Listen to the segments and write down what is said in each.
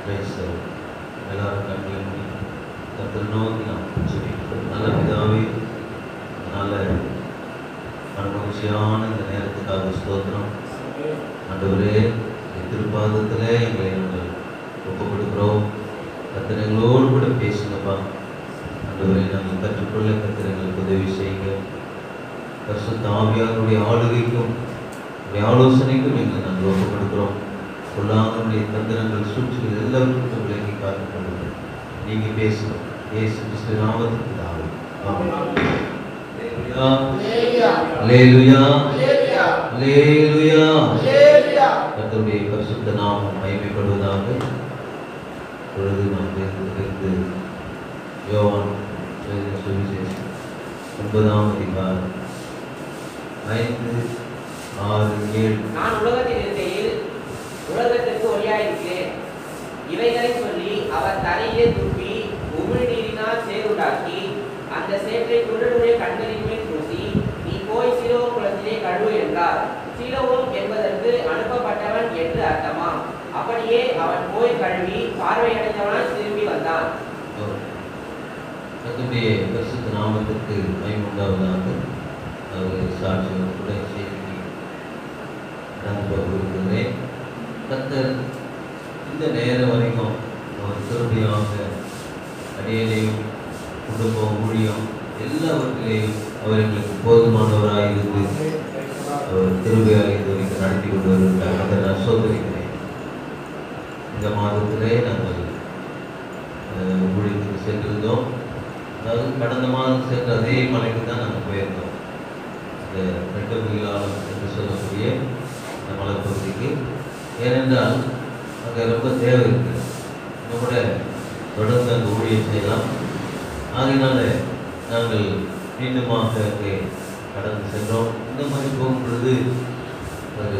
Praise the Lord. எல்லாரும் கண்களை மூடி கத்தரை நோக்கி நாம் ஜெபிப்போம் நல்ல பிதாவே நல்ல மகிழ்ச்சியான இந்த நேரத்துக்காக ஸ்தோத்திரம் ஆண்டவரே உம்முடைய திருப்பாதத்திலே எங்களை நாங்கள் ஒப்பு கொடுக்கிறோம் கத்தர் எங்களோடு கூட பேசுங்கப்பா ஆண்டவரே நாங்கள் கற்றுக்கொள்ள கத்தர் எங்களுக்கு உதவி செய்யுங்க பரிசுத்த ஆவியாருடைய ஆளுகைக்கும் உடைய ஆலோசனைக்கும் எங்களை நாங்கள் ஒப்பு கொடுக்கிறோம் சொல்லாமனுடைய தந்திரங்கள் சூழ்ச்சிகள் எல்லாவற்றுக்கும் விலகி காத்துக் கொள்ளுங்கள் நீங்க பேசணும் இயேசு கிறிஸ்து நாமத்துக்கு தாவே ஆமென் அல்லேலூயா அல்லேலூயா கர்த்தருடைய பரிசுத்த நாமம் மகிமைப்படுவதாக பொழுது நாம் தேர்ந்தெடுத்து யோவான் எழுதின சுவிசேஷம் ஒன்பதாம் அதிகாரம் ஐந்து ஆறு ஏழு நான் உலகத்தில் இருக்கையில் உலகத்திற்கு ஒளியாயிருக்கிறேன் இவைகளை சொல்லி அவர் தரையிலே துப்பி உமிழ் நீரினால் சேருண்டாக்கி அந்த சேற்றை குருடனுடைய கண்களின் மேல் பூசி நீ போய் சிலோம் குளத்திலே கழுவு என்றார் சிலோம் என்பதற்கு அனுப்பப்பட்டவன் என்று அர்த்தமாம் அப்படியே அவன் போய் கழுவி பார்வையடைந்தவனாய் திரும்பி வந்தான் கர்த்தருடைய பரிசுத்த நாமத்திற்கு மகிமை உண்டாவதாக அவர் சாட்சியோடு கூட செய்தி நடந்து வருகிறேன் கர்த்தர் இந்த நேரம் வரைக்கும் அவர் திரும்பியாக அடியனையும் குடும்பம் ஊழியம் எல்லாவற்றிலேயும் அவர் எங்களுக்கு போதுமானவராக இருந்து அவர் திரும்பியாக இது வரைக்கும் நடத்தி கொண்டு வருகிறார் அதை நான் சோதரிக்கிறேன் இந்த மாதத்திலே நாங்கள் அஹ், ஊழியத்துக்கு சென்றிருந்தோம் அதாவது கடந்த மாதம் சென்ற அதே மலைக்கு தான் நாங்கள் போயிருந்தோம் இந்த ரெண்டு புயலாளம் என்று சொல்லக்கூடிய இந்த மலைப்பகுதிக்கு ஏனென்றால் அங்கே ரொம்ப தேவை இருக்கு இன்னும் கூட தொடர்ந்து அங்கே ஊழியம் செய்யலாம் ஆகையினால நாங்கள் மீண்டுமாக அங்கே கடந்து சென்றோம் இந்த மாதிரி போகும் பொழுது ஒரு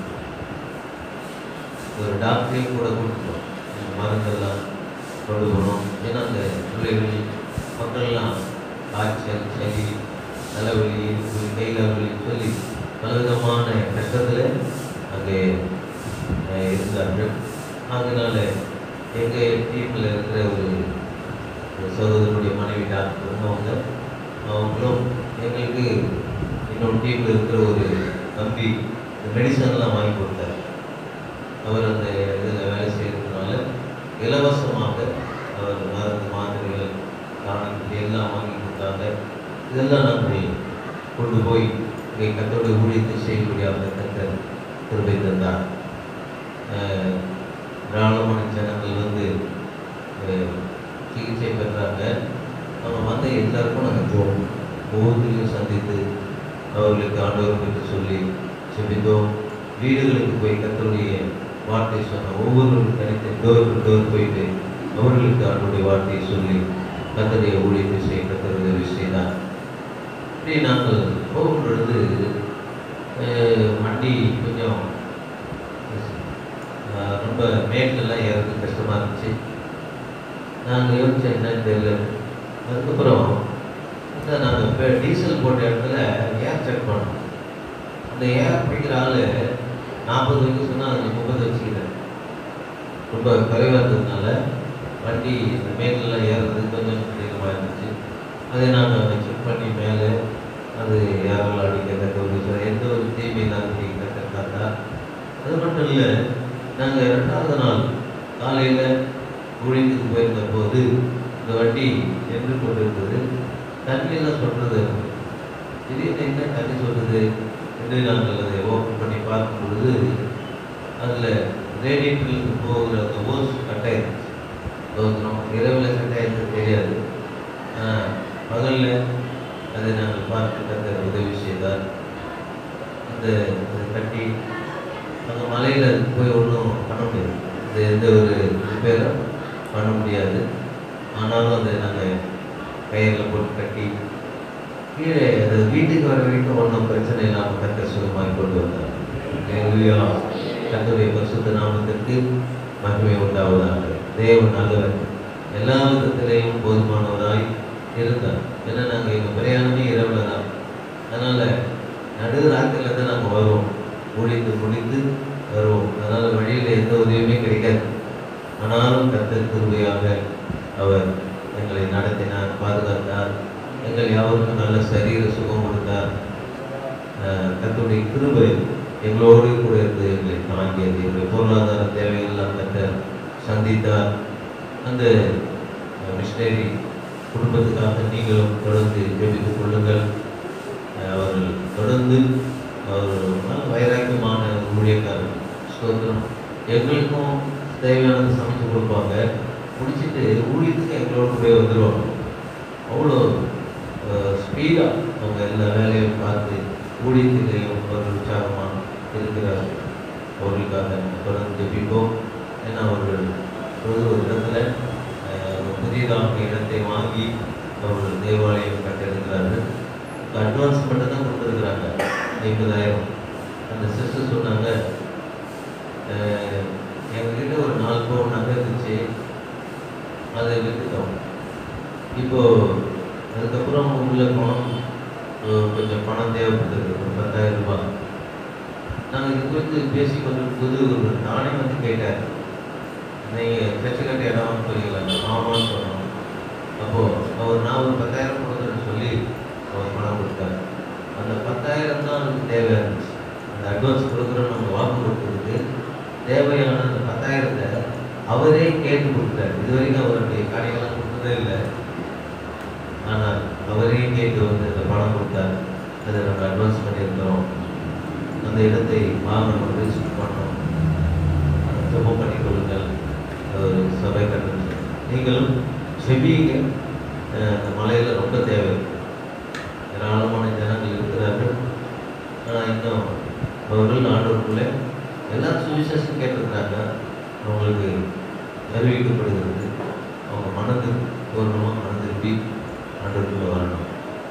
ஒரு டாக்டரையும் கூட கூட்டிட்டோம் இந்த மருந்தெல்லாம் கொண்டு போனோம் ஏன்னா அந்த பிள்ளைகள் மக்கள்லாம் காய்ச்சல் சளி தலைவலி இடுப்பு, கையில் வலின்னு சொல்லி பலவிதமான கஷ்டத்தில் அங்கே அஹ், இருந்தார்கள் அதனால எங்கள் டீமில் இருக்கிற ஒரு ஒரு சகோதரனுடைய மனைவி டாக்டர் அவங்க அவங்களும் எங்களுக்கு இன்னொரு டீமில் இருக்கிற ஒரு தம்பி மெடிசன்லாம் வாங்கி கொடுத்தார் அவர் அந்த இதில் வேலை செய்கிறதுனால இலவசமாக அவர் மருந்து மாத்திரைகள் காரணத்துக்கு எல்லாம் வாங்கி கொடுத்தாங்க இதெல்லாம் நாங்கள் கொண்டு போய் இங்கே கத்தோடைய ஊழியத்தை செய்யக்கூடியாக கத்தர் திருப்பி தந்தார் அஹ், ஏராளமான ஜனங்கள் வந்து அஹ், சிகிச்சை பெற்றாங்க அவங்க வந்த எல்லாருக்கும் நாங்கள் போவோம் ஒவ்வொருத்தரையும் சந்தித்து அவர்களுக்கு ஆண்டவர் பற்றி சொல்லி செபித்தோம் வீடுகளுக்கு போய் கத்தருடைய வார்த்தை சொன்ன ஒவ்வொருவரும் தனித்து டோர் டோர் போயிட்டு அவர்களுக்கு ஆண்டோடைய வார்த்தையை சொல்லி கத்தருடைய ஊழியத்தை செய்ய கத்தர் உதவி செய்தார் இப்படி நாங்கள் போகும் பொழுது அஹ், வண்டி கொஞ்சம் அஹ், ரொம்ப மேட்லெல்லாம் ஏறது கஷ்டமாக இருந்துச்சு நாங்கள் யோசிச்சோம் என்னன்னு தெரியல அதுக்கப்புறம் நாங்கள் இப்போ டீசல் போட்ட இடத்துல ஏர் செக் பண்ணோம் அந்த ஏர் பிடிக்கிற ஆள் நாற்பது வரைக்கும் சொன்னால் அதில் முப்பது வச்சுக்கிறேன் ரொம்ப குறைவாக இருந்ததுனால வண்டி இந்த மேலெல்லாம் ஏறுறது கொஞ்சம் அதிகமாக இருந்துச்சு அதை நாங்கள் செக் பண்ணி மேலே அது யாரெல்லாம் அடிக்கிறத ஒரு எந்த ஒரு தீமை இல்லாத கட்டாக்கா அது மட்டும் இல்லை நாங்கள் ரெண்டாவது நாள் காலையில் ஊழியத்துக்கு போயிருந்த போது இந்த வண்டி நின்று கொண்டிருந்தது தண்ணியெல்லாம் சொல்றது திடீர்னு என்ன தண்ணி சொல்றது என்று நாங்கள் அதை ஓப்பன் பண்ணி பார்க்கும் பொழுது அதில் ரேடியேட்டருக்கு போகிற அந்த ஓஸ் கட்டாயிருச்சு தோற்றணும் இரவில் கட்டாயிருக்கு தெரியாது பகலில் அதை நாங்கள் பார்த்து கத்த உதவி செய்தார் அந்த அதை கட்டி அங்கே மலையில் போய் ஒன்றும் பண்ண முடியாது இந்த எந்த ஒரு ரிப்பேரும் பண்ண முடியாது ஆனாலும் அதை நாங்கள் கயிறில் போட்டு கட்டி கீழே அது வீட்டுக்கு வர வரைக்கும் ஒன்றும் பிரச்சனை இல்லாமல் கத்த சுகமாய் கொண்டு வந்தார் ஹalleluya. கர்த்தருடைய பரிசுத்த நாமத்திற்கு மகிமை உண்டாவதாக தேவன் நல்லவர் எல்லா விதத்திலேயும் போதுமானவராய் இருந்தார் ஏன்னா நாங்கள் எங்கள் பிரயாணமே இரவில் தான் அதனால் நடு ராத்திரியில் தான் நாங்கள் வருவோம் ஊழித்து முடித்து வருவோம் அதனால் வழியில் எந்த உதவியுமே கிடைக்காது ஆனாலும் கர்த்தர் கிருபையாக அவர் எங்களை நடத்தினார் பாதுகாத்தார் எங்கள் யாவருக்கும் நல்ல சரீர சுகம் கொடுத்தார் அஹ் கர்த்தருடைய கிருபை எங்களோடு கூட இருந்து எங்களை தாங்கியது எங்களுடைய பொருளாதார தேவையெல்லாம் கர்த்தர் சந்தித்தார் அந்த மிஷினரி குடும்பத்துக்காக நீங்களும் தொடர்ந்து ஜெபித்துக் கொள்ளுங்கள் அஹ் அவர்கள் தொடர்ந்து அவர் நல்ல வைராக்கியமான ஊழியக்காரர் ஸ்தோத்திரம் எங்களுக்கும் தேவையானது சமைச்சு கொடுப்பாங்க முடிச்சிட்டு ஊழியத்துக்கு எங்களோட கூட வந்துடுவாங்க அவ்வளோ ஸ்பீடாக அவங்க எல்லா வேலையும் பார்த்து ஊழியத்துக்கு ஒரு உற்சாகமாக இருக்கிறார் அவர்களுக்காக தொடர்ந்து ஜெபிப்போம் ஏன்னா அவர்கள் பொது ஒரு இடத்துல அஹ், ஒரு புதியதாக இடத்தை வாங்கி அவர்கள் தேவாலயம் கட்டிருக்கிறார்கள் அட்வான்ஸ் மட்டும் தான் கொடுத்துருக்குறாங்க ஐம்பதாயிரம் அந்த சிஸ்டர் சொன்னாங்க அஹ், எங்ககிட்ட ஒரு நாலு பவுன் நகை இருந்துச்சு அதை விற்றுட்டோம் இப்போ அதுக்கப்புறம் உள்ள பணம் அஹ், கொஞ்சம் பணம் தேவைப்பட்டது ஒரு பத்தாயிரம் ரூபாய் நாங்கள் இது குறித்து பேசி கொண்டிருக்கும்போது ஒரு நானே வந்து கேட்டார் நீங்கள் கட்சி கட்ட இடம் வாங்குறீங்களா ஆமான்னு சொன்னோம் அப்போது அவர் நான் ஒரு பத்தாயிரம் கொடுக்குறேன்னு சொல்லி அவர் பணம் கொடுத்தார் அந்த பத்தாயிரம் தான் நமக்கு தேவை இருந்துச்சு அந்த அட்வான்ஸ் கொடுக்குறோம் நம்ம வாக்கு கொடுத்ததுக்கு தேவையான அந்த பத்தாயிரத்தை அவரே கேட்டு கொடுத்தார் இது வரைக்கும் அவருடைய காரியங்கள்லாம் கொடுத்ததே இல்லை ஆனால் அவரே கேட்டு வந்து அந்த பணம் கொடுத்தார் அதை நாங்கள் அட்வான்ஸ் பண்ணியிருக்கிறோம் அந்த இடத்தை வாங்கணும் ரிஜிஸ்ட் பண்ணோம் ஜெபம் பண்ணிக்கொள்ளுங்கள் ஒரு சபை கட்டணும் நீங்களும் செபியுங்க அஹ் அந்த மலையில் ரொம்ப தேவை ஏராளமான ஜனங்கள் இருக்கிறார்கள் ஆனால் இன்னும் அவர்கள் ஆண்டவருக்குள்ளே எல்லா சுவிசேஷம் கேட்டிருக்கிறாங்க அவங்களுக்கு அறிவிக்கப்படுகிறது அவங்க மனது பூர்ணமாக மனதிருப்பி ஆண்டவருக்குள்ளே வரணும்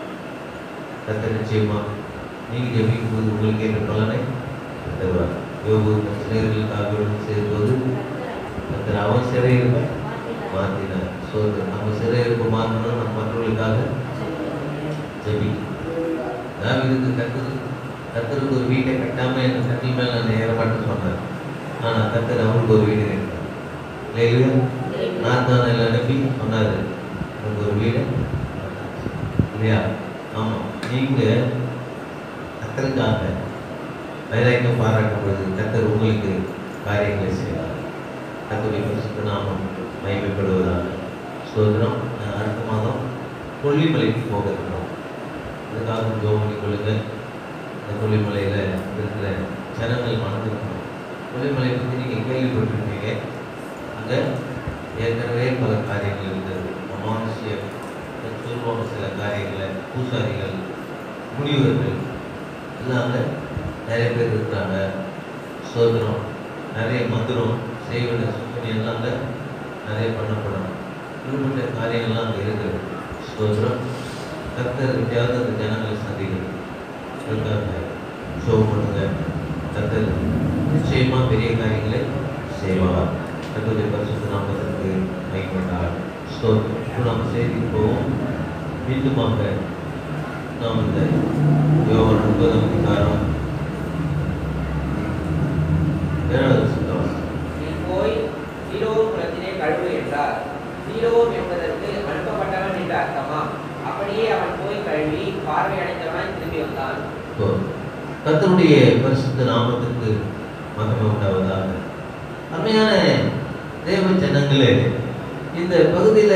கத்த நிச்சயமா நீங்கள் ஜெபிக்கும் போது உங்களுக்கு என்ற பலனை தருவார் யோகு சிறைகளுக்காக செய்யும்போது கத்தர் அவன் சிறையிருப்பை மாற்றினார் ஸோ நம்ம சிறையிருப்பு மாற்றணும் நம்ம மற்றவர்களுக்காக ஜெபி தாவீதுக்கு கத்தர் கத்தருக்கு ஒரு வீட்டை கட்டாம என் கட்டில் மேல நான் ஏறப்பட்டு சொன்னார் ஆனால் கத்தர் அவருக்கு ஒரு வீடு கட்டார் இல்லையா நாத்தானில் அனுப்பி சொன்னார் எனக்கு ஒரு வீடு இல்லையா ஆமாம் நீங்கள் கத்தருக்காக வைராக்கியம் பாராட்டப்படுது கத்தர் உங்களுக்கு காரியங்களை செய்வார் கத்தருடைய பரிசுத்த நாமம் மகிமைப்படுவதாக சோதனம் அடுத்த மாதம் கொல்லிமலைக்கு போக இருக்கிறோம் அதுக்காக ஜோம் பண்ணி கொள்ளுங்க இந்த கொல்லிமலையில் இருக்கிற ஜனங்கள் மணந்துருக்கணும் கொல்லிமலை பற்றி நீங்கள் கேள்விப்பட்டிருப்பீங்க அங்கே ஏற்கனவே பல காரியங்கள் இருந்தது அமானுஷ்யம் சொல்லுவாங்க சில காரியங்களை பூசாரிகள் முனிவர்கள் எல்லாம் அங்கே நிறைய பேர் இருக்கிறாங்க சோதனம் நிறைய மந்திரம் செய்வன சுத்தனி எல்லாம் அங்கே நிறைய பண்ணப்படும் இப்படிப்பட்ட காரியங்கள்லாம் அங்கே இருக்குது சோதனம் கர்த்தர் எப்படியாவது அந்த ஜனங்களை சந்திக்கணும் இருக்காங்க ஷோ பண்ணுங்க கர்த்தர் நிச்சயமா பெரிய காரியங்களை செய்வார் கர்த்தருடைய பரிசுத்த நாமத்திற்கு மைக்கொண்டார் ஸோ இப்போ நம்ம செய்திக்கு போவோம் மீண்டுமாக நாம் இந்த யோகன் முப்பதாம் அதிகாரம் ஏழாவது சுத்தம் நீ போய் சீரோன் குலத்திலே கழுவு என்றார் சீரோன் என்பதற்கு அனுப்பப்பட்டவன் என்று அர்த்தமா அப்படியே அவன் போய் கழுவி பார்வை அடைந்தவனாய் திரும்பி வந்தான் இப்போ கர்த்தருடைய பரிசுத்த நாமத்திற்கு மகிமை உண்டாவதாக அருமையான தேவ ஜனங்களே இந்த பகுதியில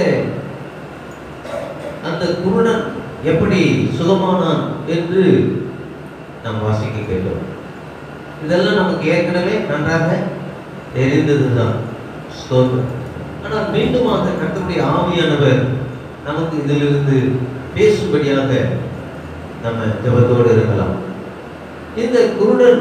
அந்த குருடன் எப்படி சுகமானான் என்று நாம் வாசிக்க கேட்டோம் இதெல்லாம் நமக்கு ஏற்கனவே நன்றாக தெரிந்ததுதான் ஸ்தோத்திரம் ஆனால் மீண்டுமாக கர்த்தருடைய ஆவியானவர் நமக்கு இதிலிருந்து பேசும்படியாக நம்ம ஜபத்தோடு இருக்கலாம் இந்த குருடன்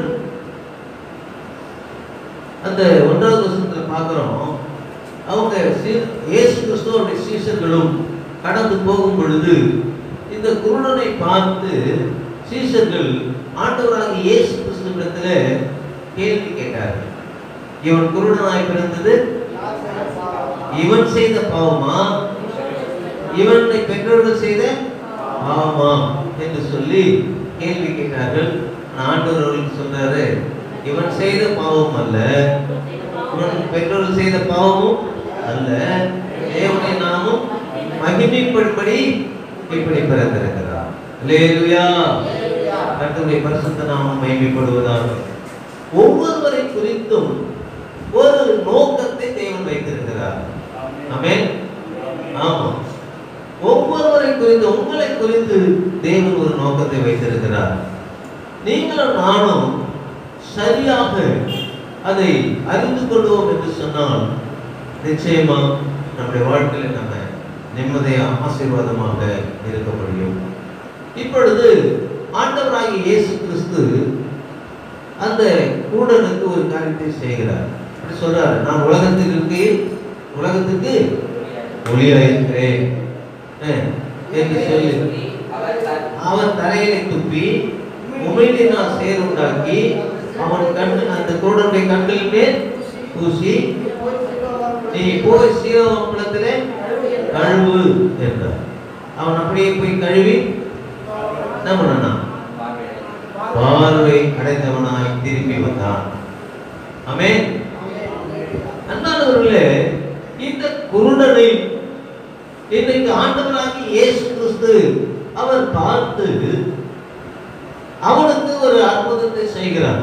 அந்த ஒன்றாவது வருஷத்துல பார்க்குறோம் அவங்க சீ- இயேசு கிறிஸ்துவோடைய சீஷர்களும் கடந்து போகும் பொழுது இந்த குருடனை பார்த்து சீஷர்கள் ஆண்டவராகிய இயேசு கிறிஸ்துவிடத்துல கேள்வி கேட்டார்கள் இவன் குருடனாய் பிறந்தது இவன் செய்த பாவமா இவனை பெற்றோர்கள் செய்த பாவமா என்று சொல்லி கேள்வி கேட்டார்கள் ஆனா ஆண்டவர் அவர்களுக்கு சொன்னாரு இவன் செய்த பாவம் அல்ல உன் பெற்றோர்கள் செய்த பாவமும் அல்ல தேவனுடைய நாமும் மகிமைப்படும்படி இப்படி பிறந்திருக்கிறார் அல்லேலூயா கர்த்தருடைய பரிசுத்த நாமம் மகிமைப்படுவதாக ஒவ்வொருவரை குறித்தும் ஒரு நோக்கத்தை தேவன் வைத்திருக்கிறார் ஆமென் ஆமா ஒவ்வொருவரை குறித்து உங்களை குறித்து தேவன் ஒரு நோக்கத்தை வைத்திருக்கிறார் நீங்களும் நானும் சரியாக அதை அறிந்து கொள்வோம் என்று சொன்னால் நிச்சயமா நம்முடைய வாழ்க்கையில நம்ம நிம்மதியா ஆசீர்வாதமாக இருக்க முடியும் இப்பொழுது ஆண்டவராகிய இயேசு கிறிஸ்து அந்த கூடனுக்கு ஒரு காரியத்தை செய்கிறார் அப்படி சொல்றாரு நான் உலகத்தில் இருக்கையில் உலகத்துக்கு ஒளியா இருக்கிறேன் அஹ், என்று சொல்லி அவர் தன் அவன் தலையிலே துப்பி உமிழ்நீரால் சேருண்டாக்கி அவன் கண் அந்த குருடனுடைய கண்களின் மேல் பூசி நீ போய் சீரோகுளத்திலே கழுவு என்றார் அவன் அப்படியே போய் கழுவி என்ன பண்ணான் பார்வை அடைந்தவனாய் திரும்பி வந்தான் ஆமென் அன்பானவர்களே இந்த குருடனை இன்றைக்கு ஆண்டவராகி இயேசு கிறிஸ்து அவர் பார்த்து அவனுக்கு ஒரு அற்புதத்தை செய்கிறார்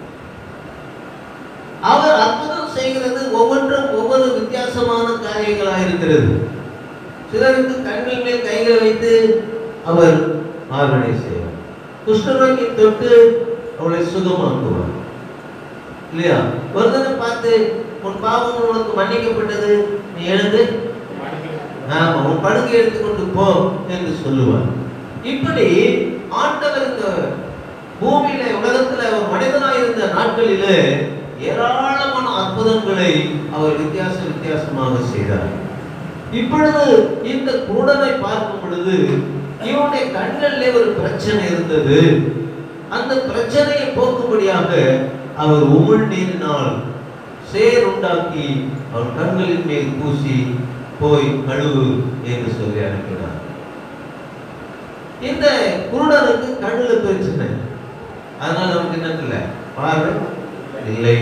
அவர் அற்புதம் செய்கிறது ஒவ்வொன்றும் ஒவ்வொரு வித்தியாசமான காரியங்களாக இருக்கிறது சிலருக்கு கண்கள் மேல் கைகளை வைத்து அவர் மார்படை செய்வார் குஷ்டரோகி தொட்டு அவளை சுகமாக்குவார் இல்லையா ஒருத்தனை பார்த்து உன் பாவம் உனக்கு மன்னிக்கப்பட்டது நீ எழுந்து ஆமா உன் படுக்கை எடுத்துக்கொண்டு போ என்று சொல்லுவார் இப்படி ஆண்டவர் இந்த பூமியில உலகத்துல அவர் மனிதனாய் இருந்த நாட்களிலே ஏராளமான அற்புதங்களை அவர் வித்தியாச வித்தியாசமாக செய்தார் இப்பொழுது இந்த குருடனை பார்க்கும் பொழுது இவனுடைய கண்களிலே ஒரு பிரச்சனை இருந்தது அந்த பிரச்சனையை போக்கும்படியாக அவர் உமிழ் நீரினால் சேர் உண்டாக்கி அவன் கண்களின் மேல் பூசி போய் கழுவு என்று சொல்லி அனுப்பினார் இந்த குருடனுக்கு கண்ணுல பிரச்சனை அதனால நமக்கு என்ன இல்லை பார்வை இல்லை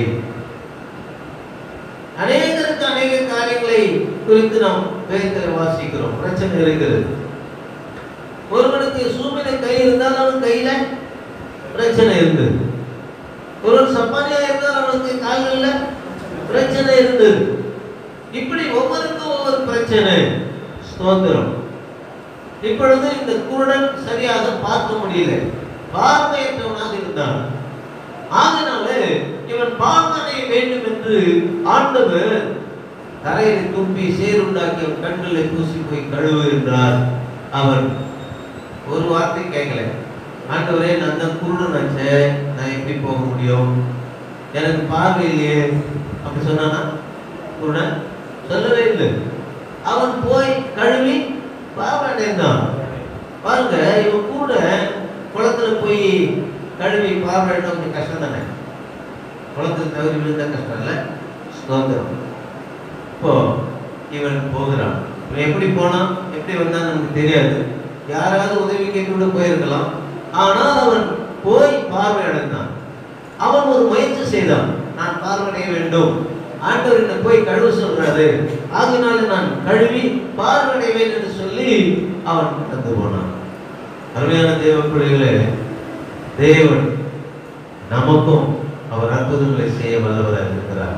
அநேகருக்கு அநேக காரியங்களை குறித்து நாம் வேதத்தில் வாசிக்கிறோம் பிரச்சனை இருக்கிறது ஒருவனுக்கு சூழ்நிலை கை இருந்தால் அவன் கையில பிரச்சனை இருந்தது ஒருவன் சப்பானியா இருந்தால் அவனுக்கு கால்கள்ல பிரச்சனை இருந்தது இப்படி ஒவ்வொருக்கும் ஒவ்வொரு பிரச்சனை ஸ்தோத்திரம் இப்பொழுது இந்த குருடன் சரியாக பார்க்க முடியல பார்வையற்றவனாக இருந்தான் ஆகினால இவன் பார்வனை வேண்டும் என்று ஆண்டவர் தரையில துப்பி சேருண்டாக்கி அவன் கண்களை பூசி போய் கழுவு என்றார் அவன் ஒரு வார்த்தை கேட்கல ஆண்டவரே நான் தான் குருடனாச்சே நான் எப்படி போக முடியும் எனக்கு பார்வை இல்லையே அப்படி சொன்னானா குருடன் சொல்லவே இல்லை அவன் போய் கழுவி பார்வை அடைந்தான் பாருங்க இவன் கூட குளத்துல போய் கழுவி பார்வை அடைந்தா கொஞ்சம் கஷ்டம் தானே குளத்துக்கு தவறி விழுந்தா கஷ்டம் இல்லை ஸ்தோத்திரம் இப்போ இவன் போகிறான் இவன் எப்படி போனான் எப்படி வந்தான் நமக்கு தெரியாது யாராவது உதவி கேட்டு கூட போயிருக்கலாம் ஆனால் அவன் போய் பார்வை அடைந்தான் அவன் ஒரு முயற்சி செய்தான் நான் பார்வையடைய வேண்டும் ஆண்டவர் என்னை போய் கழுவ சொல்றாரு ஆகினால நான் கழுவி பார்வையடைவேன் என்று சொல்லி அவன் கடந்து போனான் அருமையான தேவ பிள்ளைகளே தேவன் நமக்கும் அவர் அற்புதங்களை செய்ய வல்லவராக இருக்கிறார்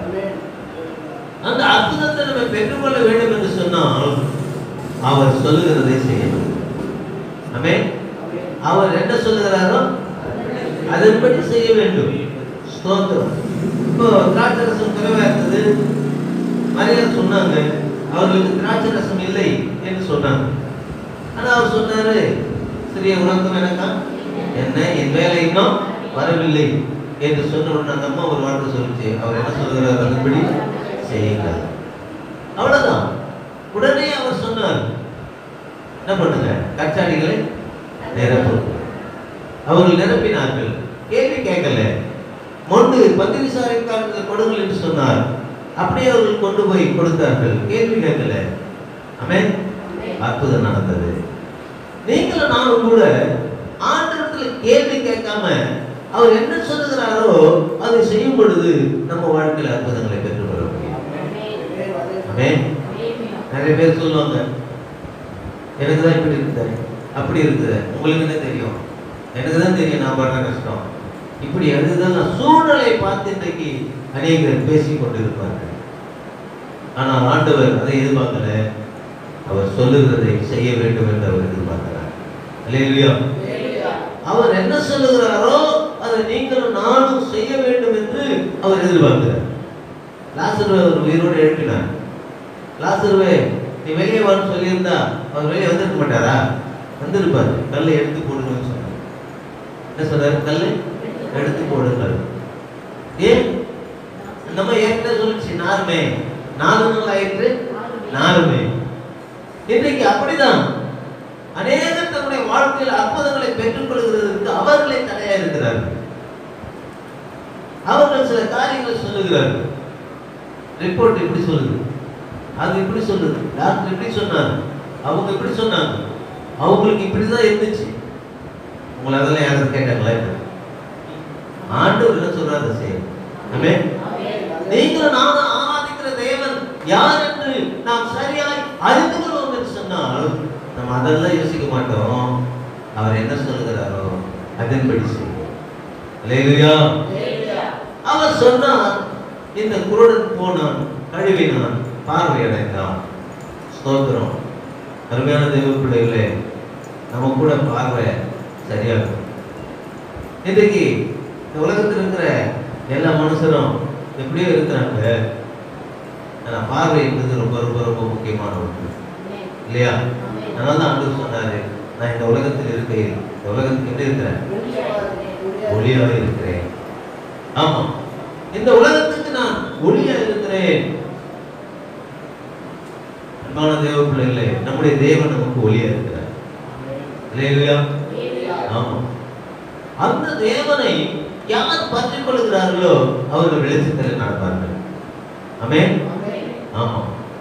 அந்த அற்புதத்தை நம்ம பெற்றுக்கொள்ள வேண்டும் என்று சொன்னால் அவர் சொல்லுகிறதை செய்யணும் ஆமே அவர் என்ன சொல்லுகிறாரோ அதன்படி செய்ய வேண்டும் ஸ்தோத்திரம் இப்போ திராட்சை ரசம் குறைவா இருந்தது மரியாதை சொன்னாங்க அவர்களுக்கு திராட்சை ரசம் இல்லை என்று சொன்னாங்க ஆனா அவர் சொன்னாரு சிறிய உறக்கம் எனக்கா என்ன என் வேலை இன்னும் வரவில்லை என்று சொன்ன உடனே அந்த அம்மா ஒரு வார்த்தை சொல்லிச்சு அவர் என்ன சொல்லுகிறார் அதன்படி செய்யுங்கள் அவ்வளவுதான் உடனே அவர் சொன்னார் என்ன பண்ணுங்க கச்சாடிகளை நிரப்புங்க அவர்கள் நிரப்பினார்கள் கேள்வி கேட்கல மொண்டு பந்து விசாரிக்காரர்கள் கொடுங்கள் என்று சொன்னார் அப்படியே அவர்கள் கொண்டு போய் கொடுத்தார்கள் கேள்வி கேட்கல ஆமென் அற்புதம் நடந்தது நீங்களும் நானும் கூட ஆண்டவத்துல கேள்வி கேட்காம அவர் என்ன சொல்லுகிறாரோ அதை செய்யும் பொழுது நம்ம வாழ்க்கையில் அற்புதங்களை பெற்றுக்கொள்ள ஆமென் நிறைய பேர் சொல்லுவாங்க எனக்கு தான் இப்படி இருக்குது அப்படி இருக்குது உங்களுக்கு என்ன தெரியும் எனக்கு தான் தெரியும் நான் படுற கஷ்டம் இப்படி அதுதான் நான் சூழ்நிலையை பார்த்து இன்றைக்கு அநேகர் பேசி கொண்டிருப்பார்கள் ஆனால் ஆண்டவர் அதை எதிர்பார்க்கல அவர் சொல்லுகிறதை செய்ய வேண்டும் என்று அவர் எதிர்பார்க்கிறார் இல்லையா அவர் என்ன சொல்லுகிறாரோ அதை நீங்களும் நானும் செய்ய வேண்டும் என்று அவர் எதிர்பார்க்கிறார் லாசருவை அவர் உயிரோடு எழுப்பினார் லாசருவே நீ வெளியே வான்னு சொல்லியிருந்தா அவர் வெளியே வந்திருக்க மாட்டாரா வந்திருப்பாரு கல்லை எடுத்து போடுங்கன்னு சொன்னார் என்ன சொன்னார் கல்லை எடுத்து போடுங்கள் ஏன் நம்ம ஏற்கனவே சொல்லிச்சு நாருமே நாலு நாள் ஆயிற்று நாலுமே இன்றைக்கு அப்படிதான் அநேகர் தன்னுடைய வாழ்க்கையில் அற்புதங்களை பெற்றுக் கொள்கிறதற்கு அவர்களே தடையா இருக்கிறார்கள் அவர்கள் சில காரியங்களை சொல்லுகிறார்கள் ரிப்போர்ட் இப்படி சொல்லுது அது இப்படி சொல்லுது டாக்டர் இப்படி சொன்னாங்க அவங்க இப்படி சொன்னாங்க அவங்களுக்கு இப்படிதான் இருந்துச்சு உங்களை அதெல்லாம் யாரும் கேட்டாங்களா இப்ப? ஆண்டவர் என்ன சொல்றாரு அதை செய்யும் ஆமென் நீங்கள் நானும் ஆராதிக்கிற தேவன் யார் என்று நாம் சரியாய் அறிந்து கொள்வோம் என்று சொன்னால் நம்ம அதெல்லாம் யோசிக்க மாட்டோம் அவர் என்ன சொல்லுகிறாரோ அதன்படி செய்வோம் அல்லேலூயா அவர் சொன்னார் இந்த குருடன் போனான் கழுவினான் பார்வையடைந்தான் ஸ்தோத்திரம் அருமையான தெய்வ பிள்ளைகளே நம்ம கூட பார்வை சரியாகும் இன்றைக்கு இந்த உலகத்தில் இருக்கிற எல்லா மனுஷரும் எப்படியோ இருக்கிறாங்க ஆனா பார்வை என்பது ரொம்ப ரொம்ப ரொம்ப முக்கியமான ஒன்று இல்லையா அதனால தான் ஆண்டு சொன்னாரு நான் இந்த உலகத்தில் இருக்கையில் இந்த உலகத்துக்கு எப்படி இருக்கிறேன் ஒளியாக இருக்கிறேன் ஆமா இந்த உலகத்துக்கு நான் ஒளியா இருக்கிறேன் அன்பான தேவ பிள்ளைகளே நம்முடைய தேவன் நமக்கு ஒளியா இருக்கிறார் இல்லையா ஆமா அந்த தேவனை யார் பற்றிக் கொள்கிறார்களோ அவர்கள் வெளிச்சத்தில் நடப்பார்கள் ஆமென் ஆமா